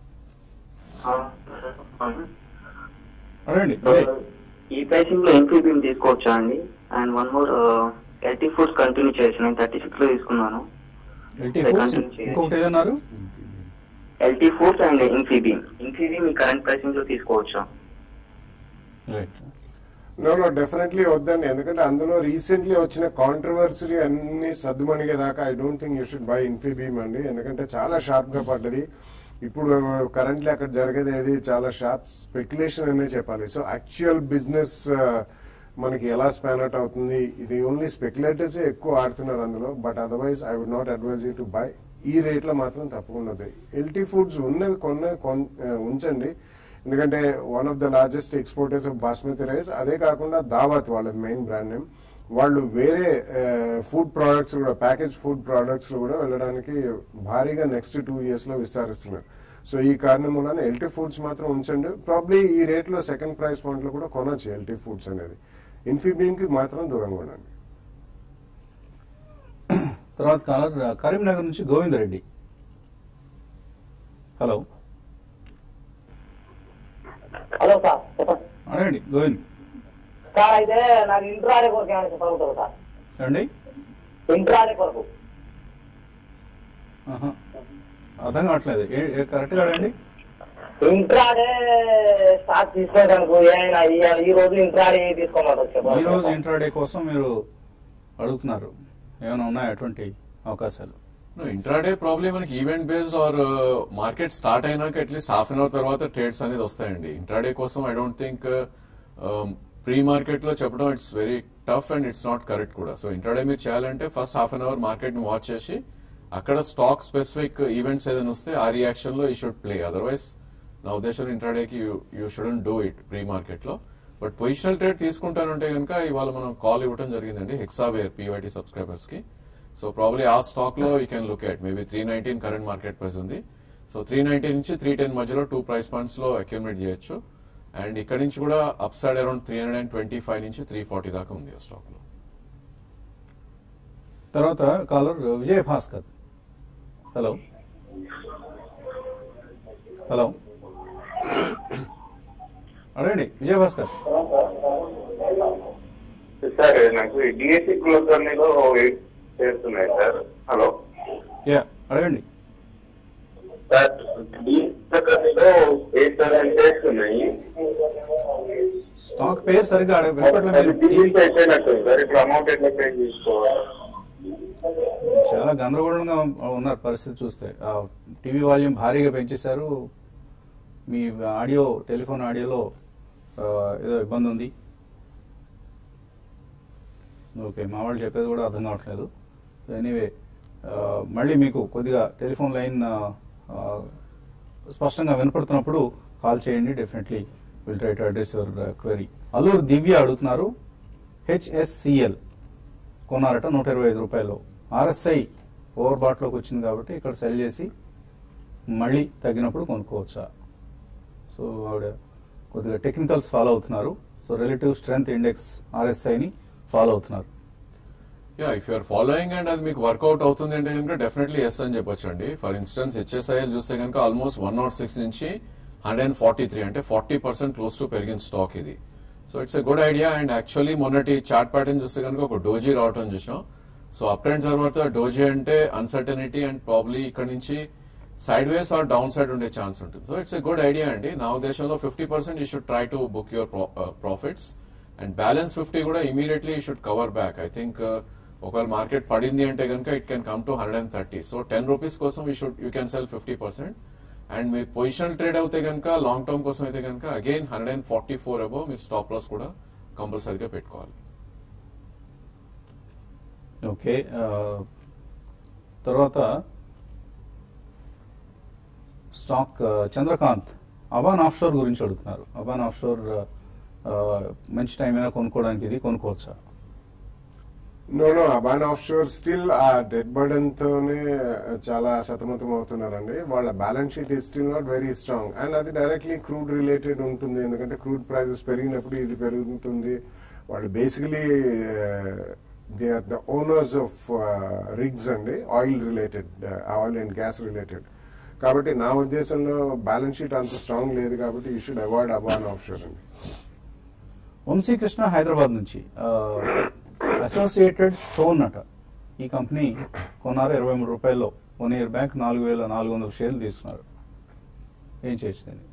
అడగండి విజయ్ ఈ ప్రైసింగ్ లో ఎంపీబీఎం తీసుకోవచ్చా అండి and one more LT Foods continue చేసి నేను థర్టీ సిక్స్ లో తీసుకున్నాను ఎల్టీ Second ఫోర్స్ నుంచి. ఇంకొకటి ఏదన్నారు LT Foods and Infibeam Infibeam ఈ కరెంట్ ప్రైసింగ్ లో తీసుకోవచ్చా రైట్ నో నో డెఫినెట్లీ వద్దండి ఎందుకంటే అందులో రీసెంట్లీ వచ్చిన కాంట్రవర్సీ అన్ని సర్దుమణిగేదాకా I don't think you should buy Infibeam అండి ఎందుకంటే చాలా షార్ప్ గా పడ్డది ఇప్పుడు కరెంట్లీ అక్కడ జరిగేది ఏది చాలా షార్ప్ స్పెక్యులేషన్ అనే చెప్పాలి సో యాక్చువల్ బిజినెస్ మనకి ఎలా స్పాన్ అవుట్ అవుతుంది ఇది ఓన్లీ స్పెక్యులేటర్స్ ఎక్కువ ఆడుతున్నారు అందులో but otherwise I would not advise you to buy ఈ రేట్ లో మాత్రం తప్పకుండా వద్దాయి ఎల్టీ ఫుడ్స్ ఉన్నవి కొన్న కొన్- ఆ, ఉంచండి ఎందుకంటే one of the largest exporters of basmati rice అదే కాకుండా దావత్ వాళ్ళది మెయిన్ బ్రాండ్ నేమ్ వాళ్ళు వేరే ఫుడ్ ప్రోడక్ట్స్ కూడా ప్యాకేజ్ ఫుడ్ ప్రోడక్ట్స్ కూడా వెళ్ళడానికి భారీగా నెక్స్ట్ టూ ఇయర్స్ లో విస్తరిస్తున్నారు సో ఈ కారణం వలన ఎల్టీ ఫుడ్స్ మాత్రం ఉంచండి ప్రాబ్లీ ఈ రేట్ లో సెకండ్ ప్రైస్ పాయింట్ లో కూడా కొనొచ్చు ఎల్టీ ఫుడ్స్ అనేది ఇన్ఫీబీమ్ కి మాత్రం దూరంగా ఉండండి తర్వాత కాలర్ ఆ, కరీంనగర్ నుంచి గోవిందరెడ్డి హలో హలో సార్ చెప్పండి అడగండి గోవింద్ సార్ అయితే నాకు ఇంట్రాడే కొరకు ఏమైనా చెప్పగలుగుతారు సార్ ఏమండి ఇంట్రాడే కొరకు ఆహా. అర్థం కావట్లేదు ఏ- ఏ కరెక్ట్గా అడగండి ఇంట్రాడే స్టాక్ తీసుకోవడానికి ఏమైనా ఈ- ఈ రోజు ఇంట్రాడే తీసుకోమంటారు ఈ రోజు చెప్పండి ఇంట్రాడే కోసం మీరు అడుగుతున్నారు ఏమైనా ఉన్నాయా అటువంటి అవకాశాలు ఇంట్రాడే ప్రాబ్లమ్ మనకి event based or market start అయినాక అట్లీస్ట్ హాఫ్ అన్ అవర్ తర్వాత ట్రేడ్స్ అనేది వస్తాయండి ఇంట్రాడే కోసం I don't think pre market లో చెప్పడం it's very tough and it's not correct కూడా సో ఇంట్రాడే మీరు చేయాలంటే first half an hour market ని వాచ్ చేసి అక్కడ స్టాక్ స్పెసిఫిక్ ఈవెంట్స్ ఏదైనా వస్తే ఆ రియాక్షన్ లో ఈ షుడ్ ప్లే అదర్వైజ్ నా ఉద్దేశం ఇంట్రాడేకి you shouldn't do it pre market లో బట్ పొజిషనల్ ట్రేడ్ తీసుకుంటానంటే కనుక ఇవాళ మనం కాల్ ఇవ్వడం జరిగిందండి హెక్సావేర్ పీవైటీ సబ్స్క్రైబర్స్ కి సో ప్రాబ్లీ ఆ స్టాక్ లో you can look at maybe three nineteen current market price ఉంది సో త్రీ నైన్టీన్ నుంచి త్రీ టెన్ మధ్యలో టూ ప్రైస్ పాయింట్స్ లో అక్యుమిలేట్ చేయొచ్చు అండ్ ఇక్కడ నుంచి కూడా upside around three hundred and twenty five నుంచి త్రీ ఫార్టీ దాకా ఉంది ఆ స్టాక్ లో తర్వాత caller Vijay Bhaskar hello hello అడగండి విజయ్ భాస్కర్ సార్ నాకు డిఎస్సి కులకర్ణిలో ఎయిట్ షేర్స్ ఉన్నాయి సార్ హలో యా అడగండి సార్ డిఎస్సి కులకర్ణిలో ఎయిట్ థౌసండ్ షేర్స్ ఉన్నాయి స్టాక్ పేరు సరిగ్గా అడగ వినపట్లే అది మీరు డిఎస్సి అయిపోయినట్టుంది సార్ ఇప్పుడు అమౌంట్ ఎట్లా పే చేసుకోవాలి చాలా గందరగోళంగా ఉన్నారు పరిస్థితి చూస్తే ఆ టీవీ వాల్యూమ్ భారీగా పెంచేశారు మీ ఆడియో టెలిఫోన్ ఆడియోలో ఆ, ఏదో ఇబ్బంది ఉంది ఓకే మా వాళ్ళు చెప్పేది కూడా అర్థం కావట్లేదు ఎనీవే మళ్ళీ మీకు కొద్దిగా టెలిఫోన్ లైన్ ఆ, ఆ, స్పష్టంగా వినపడుతున్నప్పుడు కాల్ చేయండి definitely will try to address your query Alluru Divya అడుగుతున్నారు హెచ్ఎస్సిఎల్ కొన్నారట నూట ఇరవై ఐదు రూపాయలు ఆర్ఎస్ఐ ఓవర్ బాట్లోకి వచ్చింది కాబట్టి ఇక్కడ సెల్ చేసి మళ్ళీ తగ్గినప్పుడు కొనుక్కోవచ్చా సో ఆవిడ కొద్దిగా టెక్నికల్స్ ఫాలో అవుతున్నారు సో రిలేటివ్ స్ట్రెంగ్త్ ఇండెక్స్ ఆర్ఎస్ఐని ఫాలో అవుతున్నారు yeah if you're following and అది మీకు వర్కౌట్ అవుతుంది అంటే కనుక డెఫినెట్లీ ఎస్ అని చెప్పొచ్చు అండి ఫర్ ఇన్స్టెన్స్ హెచ్ఎస్ఐఎల్ చూస్తే కనుక ఆల్మోస్ట్ వన్ నాట్ సిక్స్ నుంచి హండ్రెడ్ అండ్ ఫార్టీ త్రీ అంటే ఫార్టీ పర్సెంట్ క్లోజ్ టు పెరిగిన స్టాక్ ఇది so it's a good idea and actually మొన్నటి చార్ట్ ప్యాటర్న్ చూస్తే కనుక ఒక డోజీ రావటం చూసాం సో అప్ అండ్ తర్వాత డోజీ అంటే అన్సర్టనిటీ అండ్ ప్రాబ్లీ ఇక్కడ నుంచి sideways or downside ఉండే ఛాన్స్ ఉంటుంది so it's a good idea అండి నా ఉద్దేశంలో fifty percent you should try to book your profits and balance fifty కూడా immediately you should cover back I think ఒకవేళ market పడింది అంటే కనుక it can come to hundred and thirty so ten rupees కోసం you should you can sell fifty percent and మీ positional trade అయితే కనుక long term కోసం అయితే కనుక again hundred and forty four above మీరు స్టాప్ లాస్ కూడా కంపల్సరీగా పెట్టుకోవాలి ఓకే ఆ, తర్వాత స్టాక్ ఆ, చంద్రకాంత్ అబాన్ ఆఫ్షోర్ గురించి అడుగుతున్నారు అబాన్ ఆఫ్షోర్ ఆ, ఆ, మంచి టైం అయినా కొనుక్కోవడానికి ఇది కొనుక్కోవచ్చా no no Aban offshore still ఆ డెడ్ బర్డన్ తోనే చాలా సతమతం అవుతున్నారండి వాళ్ళ balance sheet is still not very strong and అది డైరెక్ట్లీ క్రూడ్ రిలేటెడ్ ఉంటుంది ఎందుకంటే క్రూడ్ ప్రైసెస్ పెరిగినప్పుడు ఇది పెరుగుతుంది వాళ్ళు basically they are the owners of rigs అండి oil related oil and gas related కాబట్టి నా ఉద్దేశంలో బ్యాలెన్స్ షీట్ అంత స్ట్రాంగ్ లేదు కాబట్టి you should avoid Aban offshore అండి వంశీకృష్ణ హైదరాబాద్ నుంచి అసోసియేటెడ్ స్టోన్ అట ఈ కంపెనీ కొన్నారు ఇరవై మూడు రూపాయల్లో వన్ ఇయర్ బ్యాంక్ నాలుగు వేల నాలుగు వందల షేర్లు తీసుకున్నారు ఏం చేయొచ్చు దీన్ని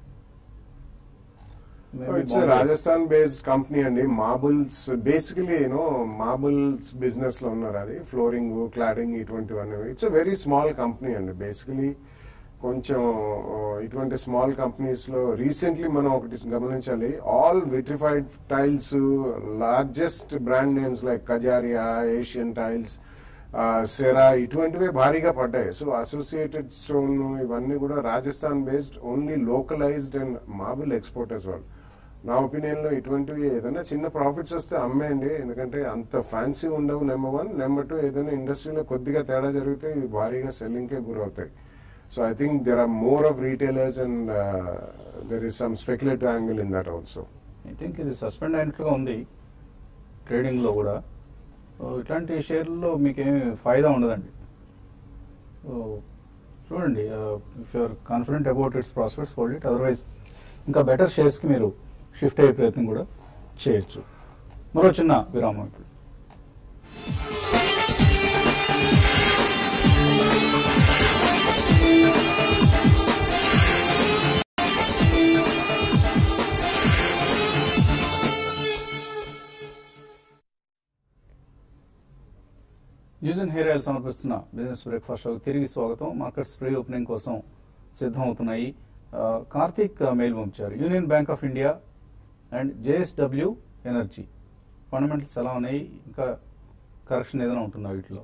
Maybe it's Bombay. Rajasthan based company అండి marbles basically you know marbles business లో ఉన్నారు అది ఫ్లోరింగ్ క్లాడింగ్ ఇటువంటివన్నీ ఇట్స్ వెరీ స్మాల్ కంపెనీ అండి బేసికలీ కొంచెం ఆ, ఇటువంటి స్మాల్ కంపెనీస్ లో రీసెంట్లీ మనం ఒకటి గమనించాలి all vitrified tiles largest brand names like Kajaria Asian tiles Cera ఇటువంటివే భారీగా పడ్డాయి సో అసోసియేటెడ్ స్టోన్ ఇవన్నీ కూడా Rajasthan based only localized and marble exporters వాళ్ళు నా ఒపీనియన్ లో ఇటువంటివి ఏదైనా చిన్న ప్రాఫిట్స్ వస్తే అమ్మేయండి ఎందుకంటే అంత ఫ్యాన్సీ ఉండవు నెంబర్ వన్ నెంబర్ టూ ఏదైనా ఇండస్ట్రీలో కొద్దిగా తేడా జరిగితే ఇవి భారీగా సెల్లింగ్ కే గురవుతాయి so I think there are more of retailers and there is some speculative angle in that also I think ఇది సస్పెండ్ అయినట్లుగా ఉంది ట్రేడింగ్ లో కూడా సో ఇట్లాంటి షేర్లలో మీకేమి ఫాయిదా ఉండదండి సో చూడండి if you're confident about its prospects hold it otherwise ఇంకా బెటర్ షేర్స్కి మీరు షిఫ్ట్ అయ్యే ప్రయత్నం కూడా చేయొచ్చు మరో చిన్న విరామం ఇప్పుడు న్యూస్ అండ్ హెయిర్ ఆయిల్ సమర్పిస్తున్న బిజినెస్ బ్రేక్ఫాస్ట్ షోకి తిరిగి స్వాగతం మార్కెట్స్ ప్రీ ఓపెనింగ్ కోసం సిద్ధం అవుతున్నాయి ఆ, కార్తీక్ ఆ, మెయిల్ పంపించారు Union Bank of India and JSW energy fundamentals ఎలా ఉన్నాయి ఇంకా కరెక్షన్ ఏదైనా ఉంటుందా వీటిలో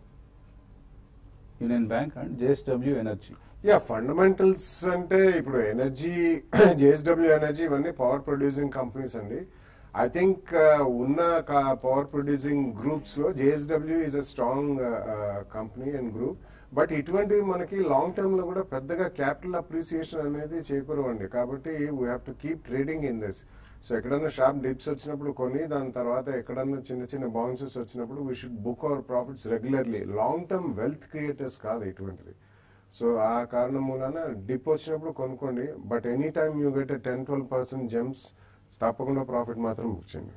Union Bank and JSW energy yeah fundamentals అంటే ఇప్పుడు ఎనర్జీ జేఎస్డబ్ల్యూ ఎనర్జీ ఇవన్నీ పవర్ ప్రొడ్యూసింగ్ కంపెనీస్ అండి ఐ థింక్ ఉన్న పవర్ ప్రొడ్యూసింగ్ గ్రూప్స్ లో JSW is a strong company and group but ఇటువంటివి మనకి లాంగ్ టర్మ్ లో కూడా పెద్దగా క్యాపిటల్ అప్రిసియేషన్ అనేది చేకూరవండి కాబట్టి we have to keep trading in this so ఎక్కడన్నా షార్ప్ డిప్స్ వచ్చినప్పుడు కొని దాని తర్వాత ఎక్కడన్నా చిన్న చిన్న బౌన్సెస్ వచ్చినప్పుడు we should book our profits regularly long term wealth creators కాదు ఇటువంటిది సో ఆ కారణం మూలాన డిప్ వచ్చినప్పుడు కొనుక్కోండి but any time you get ten twelve percent gems తప్పకుండా ప్రాఫిట్ మాత్రం బుక్ చేయండి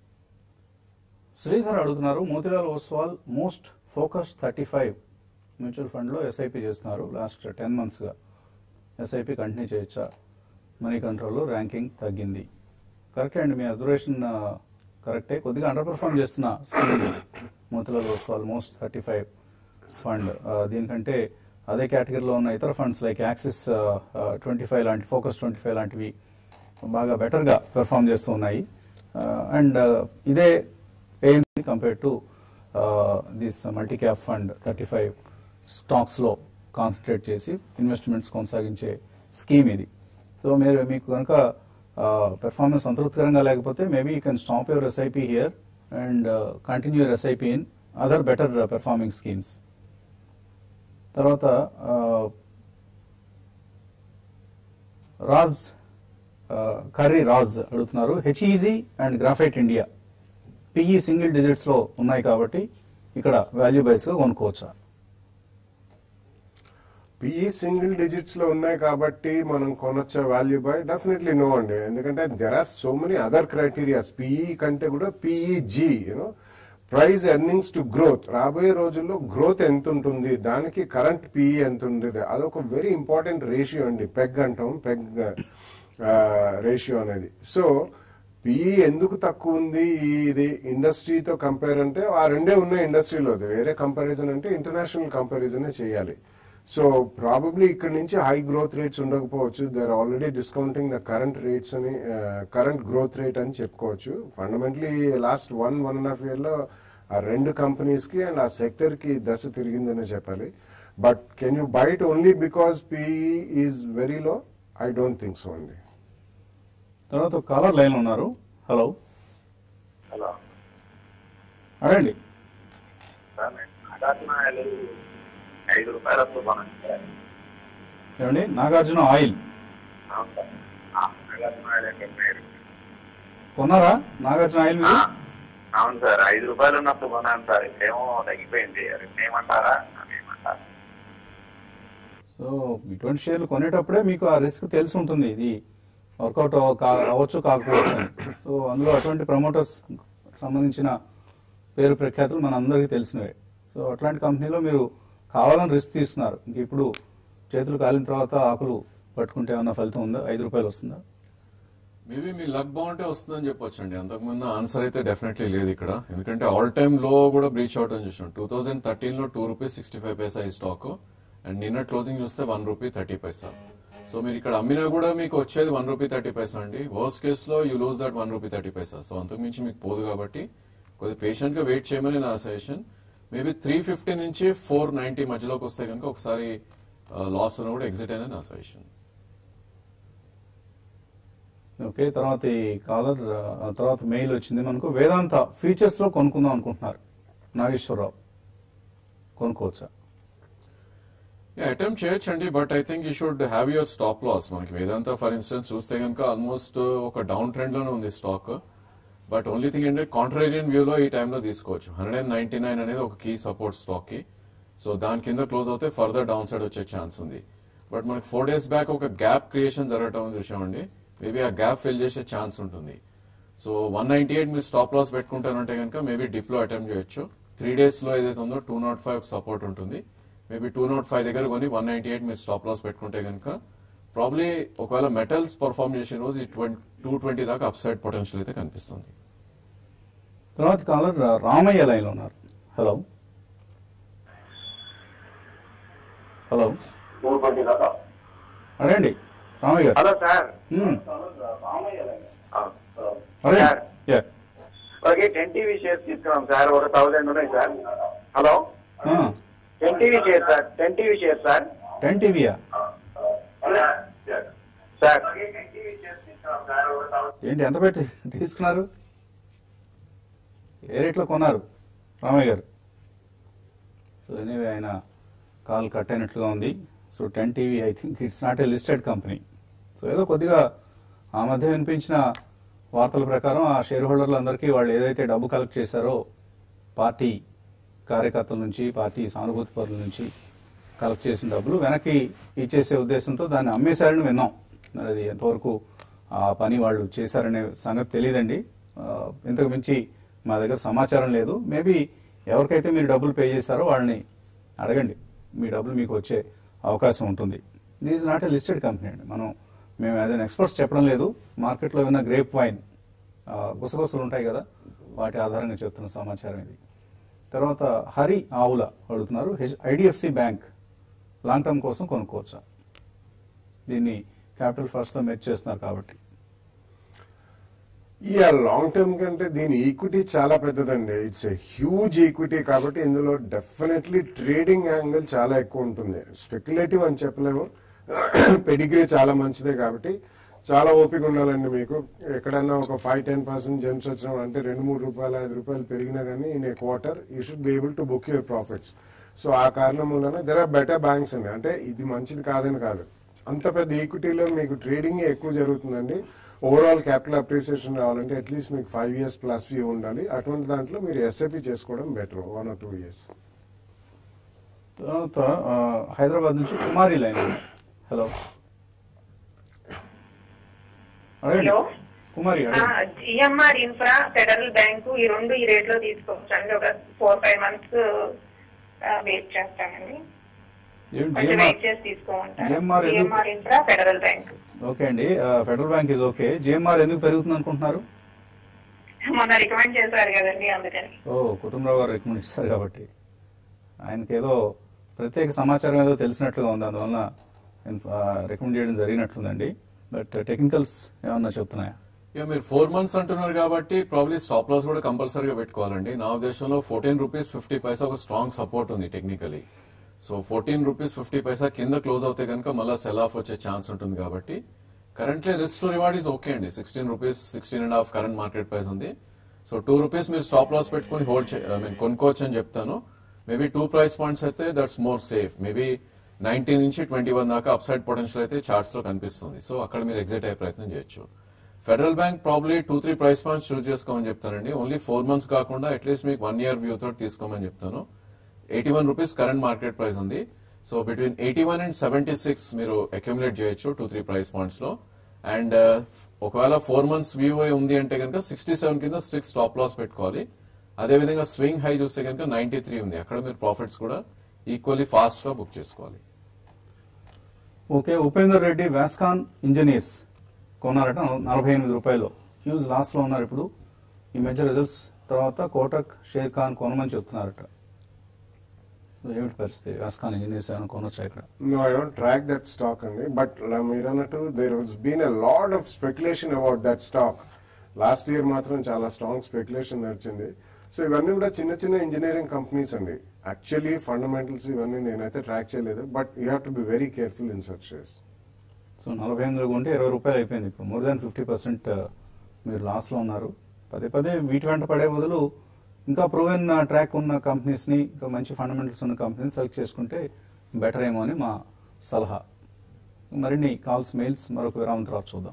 శ్రీధర్ అడుగుతున్నారు Motilal Oswal most focus thirty five mutual ఫండ్లో ఎస్ఐపి చేస్తున్నారు లాస్ట్ టెన్ మంత్స్గా ఎస్ఐపి కంటిన్యూ చేయొచ్చా మనీ కంట్రోల్లో ర్యాంకింగ్ తగ్గింది కరెక్టే అండి మీ అబ్జర్వేషన్ కరెక్టే కొద్దిగా అండర్ పర్ఫామ్ చేస్తున్న scheme Motilal Oswal most thirty five fund దీనికంటే అదే కేటగిరీలో ఉన్న ఇతర funds like Axis twenty five లాంటి ఫోకస్ ట్వంటీ ఫైవ్ లాంటివి బాగా బెటర్గా పెర్ఫామ్ చేస్తూ ఉన్నాయి అండ్ ఇదే ఏంది compare to this multi cap fund thirty five స్టాక్స్లో కాన్సన్ట్రేట్ చేసి ఇన్వెస్ట్మెంట్స్ కొనసాగించే స్కీమ్ ఇది సో మీరు మీకు కనుక పెర్ఫార్మెన్స్ సంతృప్తికరంగా లేకపోతే maybe you can stop your SIP here and continue your SIP in other better performing schemes తర్వాత ఆ, రాజ్ ఆ, కర్రీ రాజ్ అడుగుతున్నారు HEG and graphite India PE single digits లో ఉన్నాయి కాబట్టి ఇక్కడ వాల్యూ బైస్ గా కొనుక్కోవచ్చా పిఈ సింగిల్ డిజిట్స్ లో ఉన్నాయి కాబట్టి మనం కొనొచ్చే వాల్యూ బై డెఫినెట్లీ నో అండి ఎందుకంటే there are so many other criterias PE కంటే కూడా PEG you know price earnings to growth రాబోయే రోజుల్లో గ్రోత్ ఎంత ఉంటుంది దానికి కరెంట్ పిఈ ఎంత ఉంటుంది అదొక వెరీ ఇంపార్టెంట్ రేషియో అండి పెగ్ అంటాం పెగ్ రేషియో అనేది సో పిఈ ఎందుకు తక్కువ ఉంది ఈ ఇది ఇండస్ట్రీతో కంపేర్ అంటే ఆ రెండే ఉన్నాయి ఇండస్ట్రీలో వేరే కంపారిజన్ అంటే ఇంటర్నేషనల్ కంపారిజనే చేయాలి సో ప్రాబబ్లీ ఇక్కడ నుంచి హై గ్రోత్ రేట్స్ ఉండకపోవచ్చు they are already discounting the current rates అని కరెంట్ గ్రోత్ రేట్ అని చెప్పుకోవచ్చు fundamentally last one one and half year లో ఆ రెండు కంపెనీస్ కి అండ్ ఆ సెక్టర్ కి దశ తిరిగిందనే చెప్పాలి but can you buy it only because PE is very low I don't think so అండి తర్వాత కాలర్ లైన్ ఉన్నారు హలో హలో అడండి సార్ నేను నాగార్జున ఆయిల్ ఐదు రూపాయలు వస్తూ కొనండి సార్ ఏమండి నాగార్జున ఆయిల్ అవును సార్ ఆ, నాగార్జున ఆయిల్ అంటే పేరు కొన్నారా నాగార్జున ఆయిల్ ఆ, మీరు అవును సార్ ఐదు రూపాయలు ఉన్నప్పుడు కొన్నాను సార్ ఇప్పుడేమో తగ్గిపోయింది రేపు ఏమంటారా అని ఏమంటారు సో ఇటువంటి షేర్లు కొనేటప్పుడే మీకు ఆ రిస్క్ తెలిసి ఉంటుంది ఇది వర్కౌట్ అవ్వచ్చు కాకపోవచ్చు అని. సో అందులో అటువంటి ప్రమోటర్స్ సంబంధించిన పేరు ప్రఖ్యాతులు మన అందరికీ తెలిసినవే సో అట్లాంటి కంపెనీలో మీరు కావాలని రిస్క్ తీసుకున్నారు ఇంక ఇప్పుడు చేతులు కాలిన తర్వాత ఆకులు పట్టుకుంటే ఏమన్నా ఫలితం ఉందా ఐదు రూపాయలు వస్తుందా మేబీ మీ లక్ బాగుంటే వస్తుందని చెప్పొచ్చు అండి అంతకుముందు ఆన్సర్ అయితే డెఫినెట్లీ లేదు ఇక్కడ ఎందుకంటే ఆల్ టైమ్ లో కూడా బ్రీచ్ అవుట్ అని చూసాం టూ థౌసండ్ థర్టీన్ లో two rupees sixty five paisa ఈ స్టాక్ అండ్ నిన్న క్లోజింగ్ చూస్తే one rupee thirty paisa so మీరు ఇక్కడ అమ్మినా కూడా మీకు వచ్చేది వన్ రూపీ థర్టీ పైసా అండి వర్స్ట్ కేస్ లో you lose that one rupee thirty paisa so అంతకు మించి మీకు పోదు కాబట్టి కొద్దిగా పేషెంట్ గా వెయిట్ చేయమని నా సజెషన్ మేబీ త్రీ ఫిఫ్టీ నుంచి ఫోర్ నైన్టీ మధ్యలోకి వస్తే కనుక ఒకసారి లాస్ ఉన్న కూడా ఎగ్జిట్ అయినా నా సజెషన్ ఓకే తర్వాత ఈ కాలర్ ఆ, తర్వాత మెయిల్ వచ్చింది మనకు వేదాంత ఫీచర్స్ లో కొనుక్కుందాం అనుకుంటున్నారు నాగేశ్వరరావు కొనుక్కోవచ్చా అటెంప్ట్ చేయొచ్చండి but I think you should have your stop loss మనకి వేదాంత ఫర్ ఇన్స్టెన్స్ చూస్తే కనుక ఆల్మోస్ట్ ఒక డౌన్ ట్రెండ్ లోనే ఉంది స్టాక్ బట్ ఓన్లీ థింగ్ ఏంటంటే కాంట్రేరియన్ వ్యూలో ఈ టైంలో తీసుకోవచ్చు హండ్రెడ్ అండ్ నైన్టీ నైన్ అనేది ఒక కీ సపోర్ట్ స్టాక్ కి సో దాని కింద క్లోజ్ అవుతే ఫర్దర్ డౌన్ సైడ్ వచ్చే ఛాన్స్ ఉంది బట్ మనకి ఫోర్ డేస్ బ్యాక్ ఒక గ్యాప్ క్రియేషన్ జరగటం చూసామండి మేబీ ఆ గ్యాప్ ఫిల్ చేసే ఛాన్స్ ఉంటుంది సో వన్ నైన్టీ ఎయిట్ మీరు స్టాప్ లాస్ పెట్టుకుంటారంటే కనుక మేబీ డిప్ లో అటెంప్ట్ చేయొచ్చు త్రీ డేస్ లో ఏదైతే ఉందో టూ నాట్ ఫైవ్ సపోర్ట్ ఉంటుంది మేబీ టూ నాట్ ఫైవ్ దగ్గర కొని వన్ నైన్టీ ఎయిట్ మీరు స్టాప్ లాస్ పెట్టుకుంటే కనుక ప్రాబ్లీ ఒకవేళ మెటల్స్ పర్ఫామ్ చేసిన రోజు ఈ టూ ట్వంటీ దాకా అప్ సైడ్ పొటెన్షియల్ అయితే కనిపిస్తుంది తర్వాత కాలర్ రామయ్య లైన్ లో ఉన్నారు హలో హలో టూ ట్వంటీ దాకా అడండి రామయ్య గారు హలో సార్ మ్మ్. ఆ, అడండి sir yeah. Okay ten TV shares తీసుకున్నాం సార్ ఒక థౌసండ్ ఉన్నాయి సార్ హలో ఆ, ten TV share sir ten TV share sir ten టీవీయా సార్ ఏంటి ఎంత పెట్టి తీసుకున్నారు ఏ రేట్లో కొన్నారు రామయ్య గారు సో ఎనీవే ఆయన కాల్ కట్ అయినట్లుగా ఉంది so ten TV I think it's not a listed company so ఏదో కొద్దిగా ఆ మధ్య వినిపించిన వార్తల ప్రకారం ఆ షేర్ హోల్డర్లందరికీ వాళ్ళు ఏదైతే డబ్బు కలెక్ట్ చేశారో పార్టీ కార్యకర్తల నుంచి పార్టీ సానుభూతి పరుల నుంచి కలెక్ట్ చేసిన డబ్బులు వెనక్కి ఇచ్చేసే ఉద్దేశంతో దాన్ని అమ్మేశారని విన్నాం మరి అది ఎంతవరకు ఆ పని వాళ్ళు చేశారనే సంగతి తెలియదండి ఆ, ఇంతకు మించి మా దగ్గర సమాచారం లేదు మేబీ ఎవరికైతే మీరు డబ్బులు పే చేశారో వాళ్ళని అడగండి మీ డబ్బులు మీకు వచ్చే అవకాశం ఉంటుంది this is not a listed company అండి మనం మేము యాజ్ అన్ ఎక్స్పర్ట్స్ చెప్పడం లేదు మార్కెట్లో విన్న గ్రేప్ వైన్ గుసగుసలు ఉంటాయి కదా వాటి ఆధారంగా చెప్తున్న సమాచారం ఇది తర్వాత హరి ఆవుల అడుగుతున్నారు ఐడిఎఫ్సి బ్యాంక్ లాంగ్ టర్మ్ కోసం కొనుక్కోవచ్చా దీన్ని క్యాపిటల్ ఫస్ట్తో మెచ్ చేస్తున్నారు కాబట్టి ఈ లాంగ్ టర్మ్ కంటే దీని ఈక్విటీ చాలా పెద్దదండి ఇట్స్ ఎ హ్యూజ్ ఈక్విటీ కాబట్టి ఇందులో డెఫినెట్లీ ట్రేడింగ్ యాంగిల్ చాలా ఎక్కువ ఉంటుంది స్పెక్యులేటివ్ అని చెప్పలేము పెడిగ్రీ చాలా మంచిదే కాబట్టి చాలా ఓపిక ఉండాలండి మీకు ఎక్కడైనా ఒక ఫైవ్ టెన్ పర్సెంట్ జెమ్స్ వచ్చిన అంటే రెండు మూడు రూపాయలు ఐదు రూపాయలు పెరిగినా కానీ in a quarter you should be able to book your profits so ఆ కారణం వలన దెర్ ఆర్ బెటర్ బ్యాంక్స్ అండి అంటే ఇది మంచిది కాదని కాదు అంత పెద్ద ఈక్విటీలో మీకు ట్రేడింగ్ ఎక్కువ జరుగుతుందండి ఓవరాల్ క్యాపిటల్ అప్రిసియేషన్ రావాలంటే అట్లీస్ట్ మీకు ఫైవ్ ఇయర్స్ ప్లస్ వ్యూ ఉండాలి అటువంటి దాంట్లో మీరు ఎస్ఐపి చేసుకోవడం better one or two years తర్వాత ఆ, హైదరాబాద్ నుంచి కుమారి లైన్ ఉంది. హలో అడగండి హలో కుమారి అడగండి జిఎంఆర్ ఇన్ఫ్రా ఫెడరల్ బ్యాంకు ఈ రెండు ఈ రేట్ లో తీసుకోవచ్చండి ఒక ఫోర్ ఫైవ్ మంత్స్ వెయిట్ చేస్తానండి ఏం కొంచెం GMR వెయిట్ చేసి తీసుకోమంటారు GMR ఎందుకు? GMR infra federal bank okay అండి ఆ, federal bank is okay GMR ఎందుకు పెరుగుతుంది అనుకుంటున్నారు మొన్న రికమెండ్ చేశారు కదండి అందుకని ఓ కుటుంబరావు గారు రికమెండ్ ఇస్తారు కాబట్టి ఆయనకి ఏదో ప్రత్యేక సమాచారం ఏదో తెలిసినట్లుగా ఉంది అందువల్ల రికమెండ్ చేయడం జరిగినట్లుందండి బట్ టెక్నికల్స్ ఏమన్నా చెప్తున్నాయా ఇక మీరు ఫోర్ మంత్స్ అంటున్నారు కాబట్టి ప్రాబ్లీ స్టాప్ లాస్ కూడా కంపల్సరీగా పెట్టుకోవాలండి నా ఉద్దేశంలో ఫోర్టీన్ రూపీస్ ఫిఫ్టీ పైసా ఒక స్ట్రాంగ్ సపోర్ట్ ఉంది technically so fourteen rupees fifty paisa కింద క్లోజ్ అవుతే కనుక మళ్ళీ సెల్ ఆఫ్ వచ్చే ఛాన్స్ ఉంటుంది కాబట్టి currently risk to reward is okay అండి sixteen rupees sixteen and half current market price ఉంది సో టూ రూపీస్ మీరు స్టాప్ లాస్ పెట్టుకుని హోల్డ్ ఐ మీన్ కొనుక్కోవచ్చు అని చెప్తాను మేబీ టూ ప్రైస్ పాయింట్స్ అయితే that's more safe maybe nineteen నుంచి twenty one దాకా అప్సైడ్ పొటెన్షియల్ అయితే చార్ట్స్ లో కనిపిస్తుంది సో అక్కడ మీరు ఎగ్జిట్ అయ్యే ప్రయత్నం చేయొచ్చు federal bank probably two three price points choose చేసుకోమని చెప్తానండి ఓన్లీ ఫోర్ మంత్స్ కాకుండా అట్లీస్ట్ మీకు వన్ ఇయర్ వ్యూ తోటి తీసుకోమని చెప్తాను eighty one rupees current market price ఉంది so between eighty one and seventy six మీరు అక్యుములేట్ చేయొచ్చు టూ త్రీ ప్రైస్ పాయింట్స్ లో అండ్ ఒకవేళ ఫోర్ మంత్స్ వ్యూ ఉంది అంటే కనుక సిక్స్టీ సెవెన్ కింద స్ట్రిక్ట్ స్టాప్ లాస్ పెట్టుకోవాలి అదేవిధంగా స్వింగ్ హై చూస్తే కనుక నైన్టీ త్రీ ఉంది అక్కడ మీరు ప్రాఫిట్స్ కూడా ఈక్వల్లీ ఫాస్ట్ గా బుక్ చేసుకోవాలి ఓకే ఉపేందర్ రెడ్డి వ్యాస్కాన్ ఇంజనీర్స్ కొన్నారట నలభై ఎనిమిది రూపాయలు హ్యూజ్ లాస్ లో ఉన్నారు ఇప్పుడు ఈ మధ్య రిజల్ట్స్ తర్వాత కోటక్ షేర్ ఖాన్ కొనమని చెప్తున్నారట ఏమిటి పరిస్థితి వ్యాస్కాన్ ఇంజనీర్స్ ఏమైనా కొనొచ్చా ఇక్కడ No, I don't track that stock అండి బట్ మీరు అన్నట్టు there was been a lot of speculation about that stock last year మాత్రం చాలా స్ట్రాంగ్ స్పెక్యులేషన్ నడిచింది సో ఇవన్నీ కూడా చిన్న చిన్న ఇంజనీరింగ్ కంపెనీస్ అండి యాక్చువల్లీ ఫండమెంటల్స్ ఇవన్నీ నేనైతే ట్రాక్ చేయలేదు but you have to be very careful in such shares so నలభై ఎనిమిది కొంటే ఇరవై రూపాయలు అయిపోయింది ఇప్పుడు మోర్ దాన్ ఫిఫ్టీ పర్సెంట్ మీరు లాస్లో ఉన్నారు పదే పదే వీటి వెంట పడే బదులు ఇంకా ప్రూవెన్ ట్రాక్ ఉన్న కంపెనీస్ని ఇంకా మంచి ఫండమెంటల్స్ ఉన్న కంపెనీని సెలెక్ట్ చేసుకుంటే బెటర్ ఏమో అని మా సలహా మరిన్ని కాల్స్ మెయిల్స్ మరొక విరామం తర్వాత చూద్దాం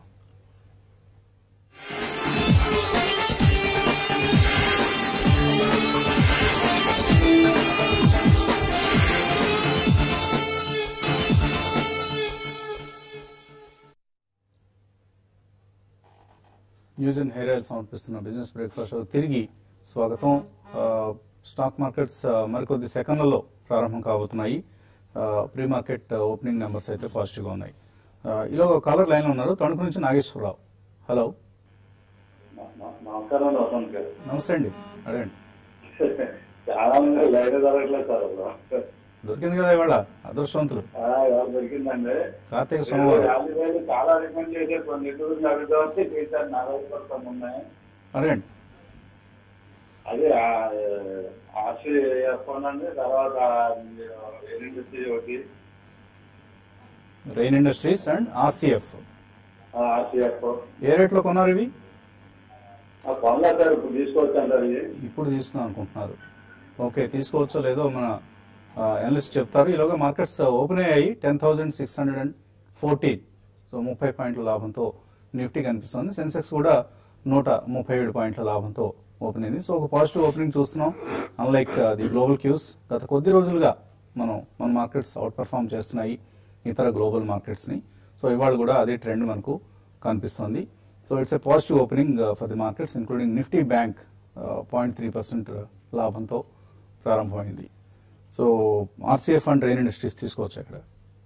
న్యూస్ అండ్ హెయిర్ ఆయిల్ సమర్పిస్తున్న బిజినెస్ బ్రేక్ఫాస్ట్ షో తిరిగి స్వాగతం ఆ, స్టాక్ మార్కెట్స్ ఆ, మరికొద్ది సెకండ్లలో ప్రారంభం కాబోతున్నాయి ఆ, ప్రీ మార్కెట్ ఓపెనింగ్ నెంబర్స్ అయితే పాజిటివ్గా ఉన్నాయి ఆ, ఇలా ఒక కాలర్ లైన్లో ఉన్నారు తణుకు నుంచి నాగేశ్వరరావు హలో నమస్కారం వసంత్ గారు నమస్తే అండి అడగండి చాలా మంది లైట్ జరగట్లేదు సార్ అసలు. దొరికింది కదా ఇవాళ అదృష్టవంతులు ఆ, ఇవాళ దొరికిందండి కార్తీక నేను సోమవారం యాభై వేలు చాలా రికమెండ్ చేసే కొన్ని టూర్లు అడుగుతామంటే చేశాను నలభై పర్సెంట్ ఉన్నాయి అడగండి అదే ఆర్సీ అండి తర్వాత ఎన్ఎండిసి ఒకటి Rain Industries and RCF RCF ఏ రేట్లో కొన్నారు ఇవి కొనలే సార్ ఇప్పుడు తీసుకోవచ్చు అంటారు ఇది ఇప్పుడు తీసుకుందాం అనుకుంటున్నారు ఓకే తీసుకోవచ్చో లేదో మన అనలిస్ట్ చెప్తారు ఈలోగా మార్కెట్స్ ఓపెన్ అయ్యాయి ten thousand six hundred and fourteen so ముప్పై పాయింట్ల లాభంతో నిఫ్టీ కనిపిస్తుంది సెన్సెక్స్ కూడా నూట ముప్పై ఏడు పాయింట్ల లాభంతో ఓపెన్ అయింది సో ఒక పాజిటివ్ ఓపెనింగ్ చూస్తున్నాం అన్లైక్ ది గ్లోబల్ క్యూస్ గత కొద్ది రోజులుగా మనం మన మార్కెట్స్ అవుట్ పర్ఫామ్ చేస్తున్నాయి ఇతర గ్లోబల్ మార్కెట్స్ని సో ఇవాళ కూడా అదే ట్రెండ్ మనకు కనిపిస్తుంది so it's a positive opening for the markets including Nifty bank point three percent లాభంతో ప్రారంభమైంది so RCF and Rain Industries తీసుకోవచ్చు ఇక్కడ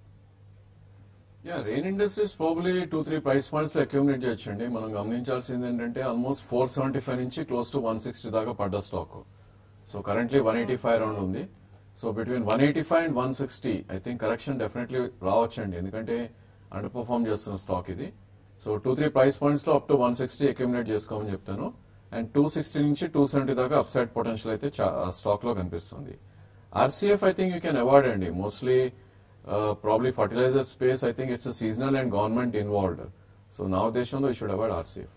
yeah Rain Industries probably two three price points లో అక్యూమిలేట్ చేయొచ్చండి మనం గమనించాల్సింది ఏంటంటే ఆల్మోస్ట్ ఫోర్ సెవెంటీ ఫైవ్ నుంచి క్లోజ్ టు వన్ సిక్స్టీ దాకా పడ్డ stock so currently one eighty five round ఉంది so between one eighty five and one sixty I think correction definitely రావచ్చండి ఎందుకంటే అండర్ పర్ఫార్మ్ చేస్తున్న స్టాక్ ఇది so two three price points లో up to one sixty accumulate చేసుకోమని చెప్తాను and two sixty నుంచి two seventy దాకా అప్సైడ్ పొటెన్షియల్ అయితే స్టాక్ లో కనిపిస్తుంది RCF I think you can avoid అండి mostly probably fertiliser space I think it's seasonal and government involved so నా ఉద్దేశంలో you should avoid RCF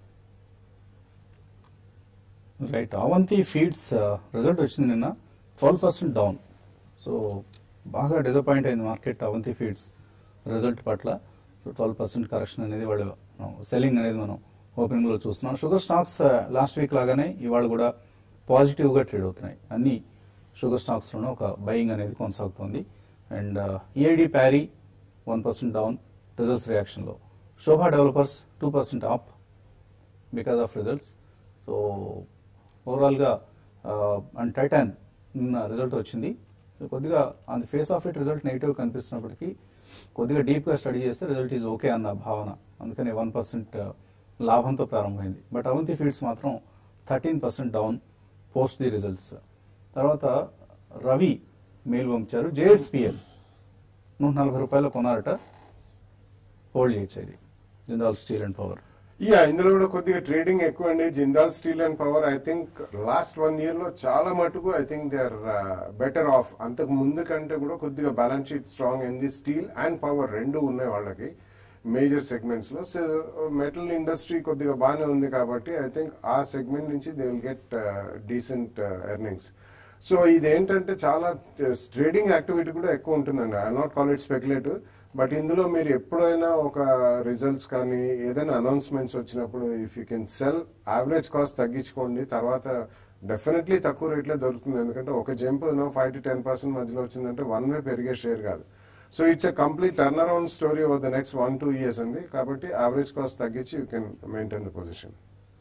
right Avanti Feeds result వచ్చింది నిన్న ట్వెల్వ్ పర్సెంట్ డౌన్ సో బాగా disappoint అయింది మార్కెట్ అవంతి ఫీడ్స్ రిజల్ట్ పట్ల so twelve percent correction అనేది వాళ్ళు సెల్లింగ్ అనేది మనం ఓపెనింగ్ లో చూస్తున్నాం షుగర్ స్టాక్స్ లాస్ట్ వీక్ లాగానే ఇవాళ కూడా పాజిటివ్ గా ట్రేడ్ అవుతున్నాయి అన్ని షుగర్ స్టాక్స్ లోనూ ఒక బయింగ్ అనేది కొనసాగుతుంది and EID Parry one percent down results reaction లో Shobha developers two percent up because of results so ఓవరాల్గా అండ్ టైటాన్ నిన్న రిజల్ట్ వచ్చింది సో కొద్దిగా on the face of it result negative కనిపిస్తున్నప్పటికీ కొద్దిగా డీప్గా స్టడీ చేస్తే రిజల్ట్ ఈజ్ ఓకే అన్న భావన అందుకని వన్ పర్సెంట్ లాభంతో ప్రారంభమైంది బట్ అవంతి ఫీడ్స్ మాత్రం thirteen percent down post the results తర్వాత రవి మెయిల్ పంపించారు జేఎస్పిఎల్ నూట నలభై రూపాయలు కొన్నారట హోల్డ్ చేయొచ్చు ఇది Jindal steel and power yeah ఇందులో కూడా కొద్దిగా ట్రేడింగ్ ఎక్కువ అండి Jindal steel and power I think last one year లో చాలా మటుకు I think they are better off అంతకు ముందు కంటే కూడా కొద్దిగా బ్యాలెన్స్ షీట్ స్ట్రాంగ్ అయింది స్టీల్ అండ్ పవర్ రెండు ఉన్నాయి వాళ్ళకి మేజర్ సెగ్మెంట్స్ లో సో మెటల్ ఇండస్ట్రీ కొద్దిగా బాగానే ఉంది కాబట్టి ఐ థింక్ ఆ సెగ్మెంట్ నుంచి they will get decent earnings so ఇదేంటంటే చాలా ట్రేడింగ్ యాక్టివిటీ కూడా ఎక్కువ ఉంటుందండి I not call it speculative but ఇందులో మీరు ఎప్పుడైనా ఒక రిజల్ట్స్ కానీ ఏదైనా అనౌన్స్మెంట్స్ వచ్చినప్పుడు if you can sell average cost తగ్గించుకోండి తర్వాత డెఫినెట్లీ తక్కువ రేట్లో దొరుకుతుంది ఎందుకంటే ఒక jump five to ten percent మధ్యలో వచ్చిందంటే వన్ వే పెరిగే షేర్ కాదు so it's a complete turn around story over the next one two years అండి కాబట్టి యావరేజ్ కాస్ట్ తగ్గించి you can maintain the position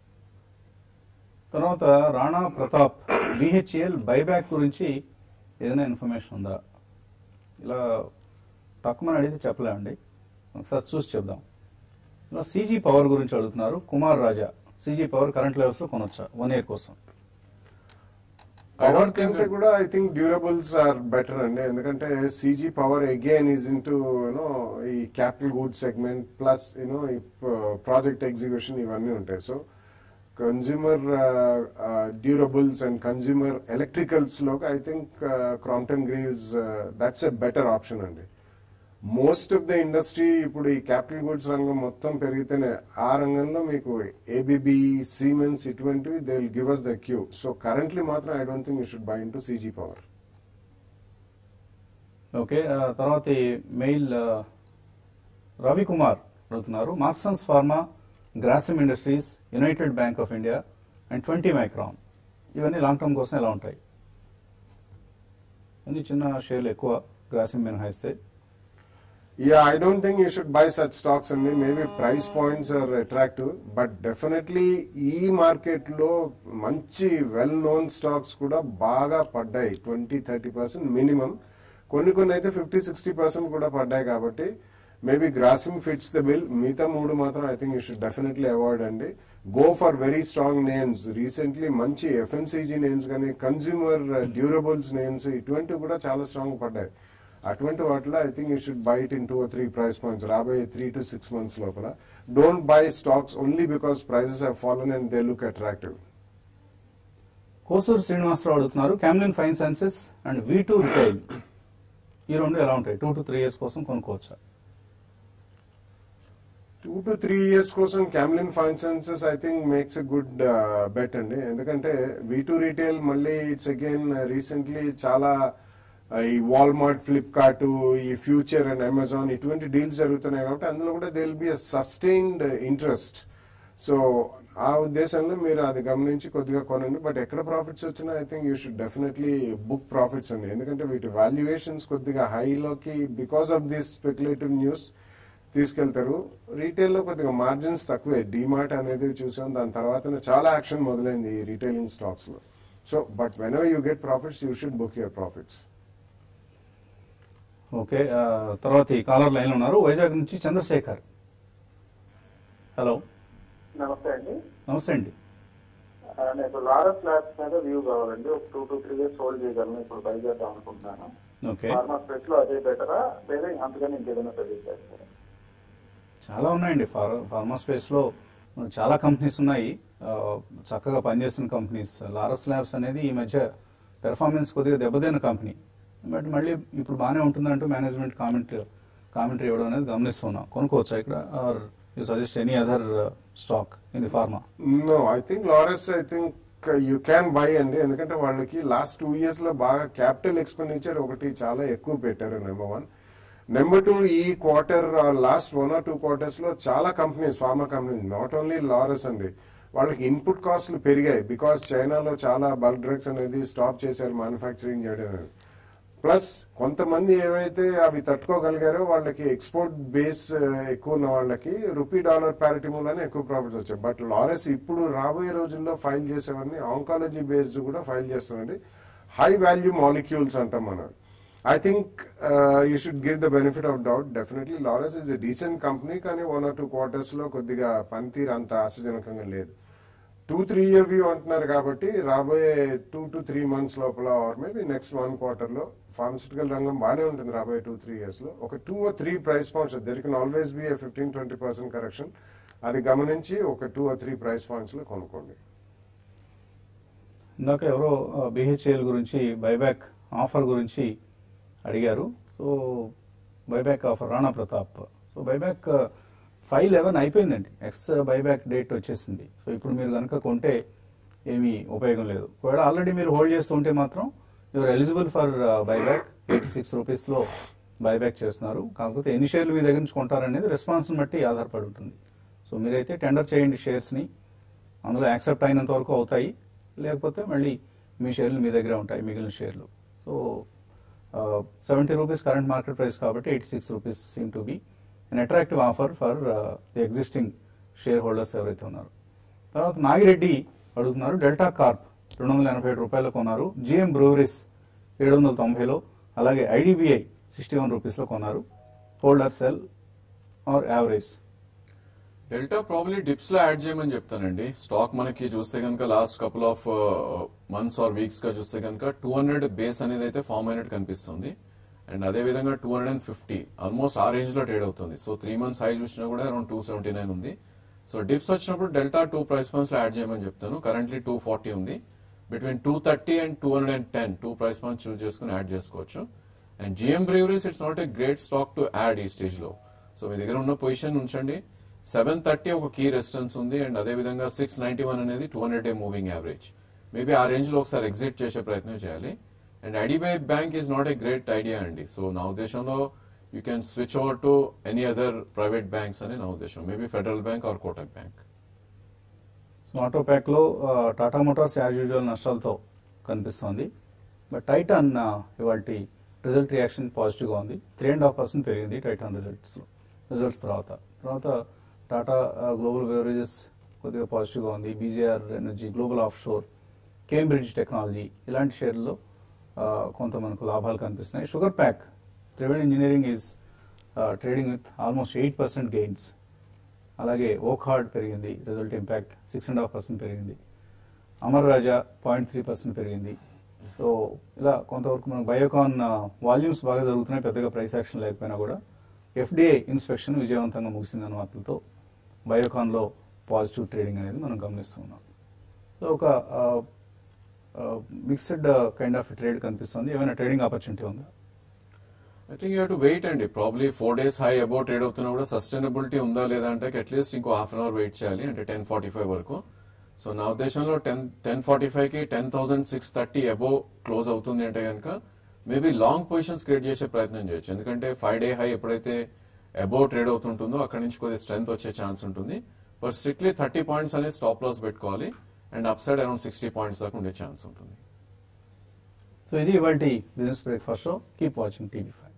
తర్వాత రాణా ప్రతాప్ బిహెచ్ఎల్ బైబ్యాక్ గురించి ఏదైనా ఇన్ఫర్మేషన్ ఉందా ఇలా తక్కువ అడిగితే చెప్పలేమండి ఒకసారి చూసి చెప్దాం ఇలా సీజీ పవర్ గురించి అడుగుతున్నారు Kumar Raja CG power current levels లో కొనొచ్చా వన్ ఇయర్ కోసం I పవర్ don't think కంటే కూడా I think durables are better అండి ఎందుకంటే CG power again is into you know ఈ capital good segment plus you know ఈ ప్రాజెక్ట్ ఎగ్జిక్యూషన్ ఇవన్నీ ఉంటాయి so consumer durables and consumer electricals లో I think Crompton Greaves that's a better option అండి most of the industry ఇప్పుడు ఈ capital goods రంగం మొత్తం పెరిగితేనే ఆ రంగంలో మీకు ఏబిబి సీమెన్స్ ఇటువంటివి they will give us the cue so currently మాత్రం I don't think you should buy into CG power okay ఆ, తర్వాత ఈ మెయిల్ ఆ, రవికుమార్ అడుగుతున్నారు Marksans pharma Grasim industries United Bank of India and twenty micron ఇవన్నీ long term కోసం ఎలా ఉంటాయి అన్ని చిన్న షేర్లు ఎక్కువ గ్రాసిమ్ మినహాయిస్తే yeah I don't think you should buy such stocks అండి maybe price points are attractive but definitely ఈ మార్కెట్ లో మంచి వెల్ నోన్ స్టాక్స్ కూడా బాగా పడ్డాయి ట్వంటీ థర్టీ పర్సెంట్ మినిమం కొన్ని కొన్ని అయితే ఫిఫ్టీ సిక్స్టీ పర్సెంట్ కూడా పడ్డాయి కాబట్టి maybe Grasim fits the bill మిగతా మూడు మాత్రం I think you should definitely avoid అండి go for very strong names recently మంచి ఎఫ్ఎంసీజీ నేమ్స్ కానీ కన్స్యూమర్ డ్యూరబుల్స్ నేమ్స్ ఇటువంటివి కూడా చాలా స్ట్రాంగ్ పడ్డాయి అటువంటి వాటిలో I think you should buy it in two three price points రాబోయే త్రీ టు సిక్స్ మంత్స్ లోపల don't buy stocks only because prices have fallen and they look attractive Kosuru Srinivasarao అడుగుతున్నారు Camlin fine sciences and V two retail ఈ రెండు ఎలా ఉంటాయి two to three years కోసం కొనుక్కోవచ్చా two to three years కోసం Camlin finances I think makes a good bet అండి ఎందుకంటే వీ టూ రీటైల్ మళ్ళీ ఇట్స్ అగైన్ రీసెంట్లీ చాలా uh, ఈ వాల్మార్ట్ ఫ్లిప్కార్ట్ ఈ ఫ్యూచర్ అండ్ అమెజాన్ ఇటువంటి డీల్స్ జరుగుతున్నాయి కాబట్టి అందులో కూడా they will be a sustained interest so ఆ ఉద్దేశంలో మీరు అది గమనించి కొద్దిగా కొనండి బట్ ఎక్కడ ప్రాఫిట్స్ వచ్చినా I think you should definitely book profits అండి ఎందుకంటే వీటి వాల్యుయేషన్స్ కొద్దిగా హైలోకి because of this speculative news తీసుకెళ్తారు రీటైల్ లో కొద్దిగా మార్జిన్స్ తక్కువే డిమార్ట్ అనేది చూసాం దాని తర్వాత చాలా యాక్షన్ మొదలైంది ఈ రీటైలింగ్ స్టాక్స్ లో so but whenever you get profits you should book your profits okay ఆ, తర్వాత ఈ కాలర్ లైన్ లో ఉన్నారు వైజాగ్ నుంచి చంద్రశేఖర్ హలో నమస్తే అండి నమస్తే అండి ఆ, నాకు లారస్ ల్యాబ్స్ మీద వ్యూ కావాలండి ఒక two to three years hold చేయగలను ఇప్పుడు బై చేద్దాం అనుకుంటున్నాను ఓకే ఫార్మా స్పేస్ లో అదే బెటరా లేదా అంతగానే ఇంకేదైనా సజెస్ట్ చేస్తారా చాలా ఉన్నాయండి ఫార్ ఫార్మా స్పేస్ లో చాలా కంపెనీస్ ఉన్నాయి ఆ, చక్కగా పనిచేస్తున్న కంపెనీస్ లారస్ ల్యాబ్స్ అనేది ఈ మధ్య పెర్ఫార్మెన్స్ కొద్దిగా దెబ్బతిన్న కంపెనీ బట్ మళ్ళీ ఇప్పుడు బాగానే ఉంటుందంటూ మేనేజ్మెంట్ కామెంట్ కామెంటరీ ఇవ్వడం అనేది గమనిస్తున్నాం కొనుక్కోవచ్చా ఇక్కడ are you suggest any other stock in the pharma no I think Laurus I think you can buy అండి ఎందుకంటే వాళ్ళకి లాస్ట్ టూ ఇయర్స్ లో బాగా క్యాపిటల్ ఎక్స్పెండిచర్ ఒకటి చాలా ఎక్కువ పెట్టారు నెంబర్ వన్ నెంబర్ టూ ఈ quarter last one or two quarters లో చాలా companies pharma companies not only Laurus అండి వాళ్ళకి ఇన్పుట్ కాస్ట్లు పెరిగాయి బికాస్ చైనాలో చాలా బల్క్ డ్రగ్స్ అనేది స్టాప్ చేశారు మ్యానుఫ్యాక్చరింగ్ చేయడం అనేది. ప్లస్ కొంతమంది ఏవైతే అవి తట్టుకోగలిగారో వాళ్ళకి ఎక్స్పోర్ట్ బేస్ ఎక్కువ ఉన్న వాళ్ళకి రూపీ డాలర్ ప్యారిటీ మూలనే ఎక్కువ ప్రాఫిట్స్ వచ్చాయి బట్ లారెస్ ఇప్పుడు రాబోయే రోజుల్లో ఫైల్ చేసేవన్నీ ఆంకాలజీ బేస్డ్ కూడా ఫైల్ చేస్తారండి హై వాల్యూ మాలిక్యూల్స్ అంటాం మనం I think you should give the benefit of doubt definitely Laurus is a decent company కానీ వన్ ఆర్ టూ క్వార్టర్స్ లో కొద్దిగా పనితీరు అంత ఆశాజనకంగా లేదు టూ త్రీ ఇయర్ వ్యూ అంటున్నారు కాబట్టి రాబోయే టూ టు త్రీ మంత్స్ లోపల or maybe next one quarter లో ఫార్మసిటికల్ రంగం బాగానే ఉంటుంది రాబోయే టూ త్రీ ఇయర్స్ లో ఒక two or three price points there can always be fifteen twenty percent correction అది గమనించి ఒక two or three price points లో కొనుక్కోండి ఇందాక ఎవరో బిహెచ్ఏఎల్ గురించి బైబ్యాక్ ఆఫర్ గురించి అడిగారు so buyback offer Rana Pratap so buyback five eleven అయిపోయిందండి ఎక్స్ బైబ్యాక్ డేట్ వచ్చేసింది సో ఇప్పుడు మీరు కనుక కొంటే ఏమీ ఉపయోగం లేదు ఒకవేళ ఆల్రెడీ మీరు హోల్డ్ చేస్తుంటే మాత్రం your eligible for buyback eighty six రూపీస్లో బైబ్యాక్ చేస్తున్నారు కాకపోతే ఎన్ని షేర్లు మీ దగ్గర నుంచి కొంటారనేది రెస్పాన్స్ని బట్టి ఆధారపడి ఉంటుంది సో మీరైతే టెండర్ చేయండి షేర్స్ని అందులో యాక్సెప్ట్ అయినంత వరకు అవుతాయి లేకపోతే మళ్ళీ మీ షేర్లు మీ దగ్గర ఉంటాయి మిగిలిన షేర్లు so seventy rupees current market price కాబట్టి eighty six rupees seem to be an attractive offer for the existing share holders ఎవరైతే ఉన్నారు తర్వాత నాగిరెడ్డి అడుగుతున్నారు డెల్టా కార్ప్ రెండు వందల ఎనభై ఏడు రూపాయలు కొన్నారు జిఎం బ్రూవరీస్ ఏడు వందల తొంభైలో అలాగే ఐడిబిఐ సిక్స్టీ వన్ రూపీస్లో కొన్నారు holder sell or average delta probably dips లో యాడ్ చేయమని చెప్తానండి స్టాక్ మనకి చూస్తే కనుక last couple of months or weeks గా చూస్తే కనుక టూ హండ్రెడ్ బేస్ అనేది అయితే ఫామ్ అయినట్టు కనిపిస్తుంది అండ్ అదే విధంగా two hundred and fifty almost ఆ రేంజ్ లో ట్రేడ్ అవుతుంది సో త్రీ మంత్స్ హై చూసినా కూడా అరౌండ్ టూ సెవెంటీ నైన్ ఉంది సో డిప్స్ వచ్చినప్పుడు డెల్టా టూ ప్రైస్ పాయింట్స్ లో యాడ్ చేయమని చెప్తాను కరెంట్లీ టూ ఫార్టీ ఉంది between two thirty and two hundred and ten two price points చూస్ చేసుకుని యాడ్ చేసుకోవచ్చు and GM breweries it's not a great stock to add ఈ stage లో so మీ దగ్గర ఉన్న పొజిషన్ ఉంచండి సెవెన్ థర్టీ ఒక కీ రెసిస్టెన్స్ ఉంది అండ్ అదే విధంగా సిక్స్ నైన్టీ వన్ అనేది two hundred day moving average maybe ఆ రేంజ్ లో ఒకసారి ఎగ్జిట్ చేసే ప్రయత్నం చేయాలి and IDBI bank is not a great idea అండి సో నా ఉద్దేశంలో you can switch over to any other private banks అని నా ఉద్దేశం maybe Federal bank or Kotak bank auto ప్యాక్లో టాటా మోటార్స్ యాజ్ యూజువల్ నష్టాలతో కనిపిస్తోంది బట్ టైటాన్ ఇవాళ రిజల్ట్ రియాక్షన్ పాజిటివ్గా ఉంది త్రీ అండ్ హాఫ్ పర్సెంట్ పెరిగింది టైటాన్ రిజల్ట్స్ రిజల్ట్స్ తర్వాత తర్వాత టాటా గ్లోబల్ బెవరేజెస్ కొద్దిగా పాజిటివ్గా ఉంది BGR Energy global offshore Cambridge Technology ఇలాంటి షేర్లలో ఆ, కొంత మనకు లాభాలు కనిపిస్తున్నాయి sugar pack Triveni Engineering is trading with almost eight percent gains అలాగే ఓక్ హార్డ్ పెరిగింది result impact six and half percent పెరిగింది Amar Raja point three percent పెరిగింది సో ఇలా కొంతవరకు మనకు బయోకాన్ వాల్యూమ్స్ బాగా జరుగుతున్నాయి పెద్దగా ప్రైస్ యాక్షన్ లేకపోయినా కూడా ఎఫ్డిఐ ఇన్స్పెక్షన్ విజయవంతంగా ముగిసిందన్న వార్తలతో బయోకాన్లో పాజిటివ్ ట్రేడింగ్ అనేది మనం గమనిస్తున్నాం సో ఒక మిక్స్డ్ కైండ్ ఆఫ్ ట్రేడ్ కనిపిస్తుంది ఏమైనా ట్రేడింగ్ ఆపర్చునిటీ ఉందా I think you to wait అండి probably four days high about trade అవుతున్నా కూడా సస్టైనబిలిటీ ఉందా లేదా అంటే అట్లీస్ట్ ఇంకో హాఫ్ అన్ అవర్ వెయిట్ చేయాలి అంటే టెన్ ఫార్టీ ఫైవ్ వరకు సో నా ఉద్దేశంలో టెన్ టెన్ ఫార్టీ ఫైవ్ కి ten thousand six thirty above close అవుతుంది అంటే కనుక మేబీ లాంగ్ పొజిషన్స్ క్రియేట్ చేసే ప్రయత్నం చేయొచ్చు ఎందుకంటే ఫైవ్ డే హై ఎప్పుడైతే అబౌవ్ ట్రేడ్ అవుతుంటుందో అక్కడ నుంచి కొద్దిగా స్ట్రెంత్ వచ్చే ఛాన్స్ ఉంటుంది బట్ స్ట్రిక్ట్లీ థర్టీ పాయింట్స్ అనేది స్టాప్ లాస్ పెట్టుకోవాలి and upside around sixty points దాకా ఉండే ఛాన్స్ ఉంటుంది సో ఇది ఇవాళ business breakfast show keep watching TV five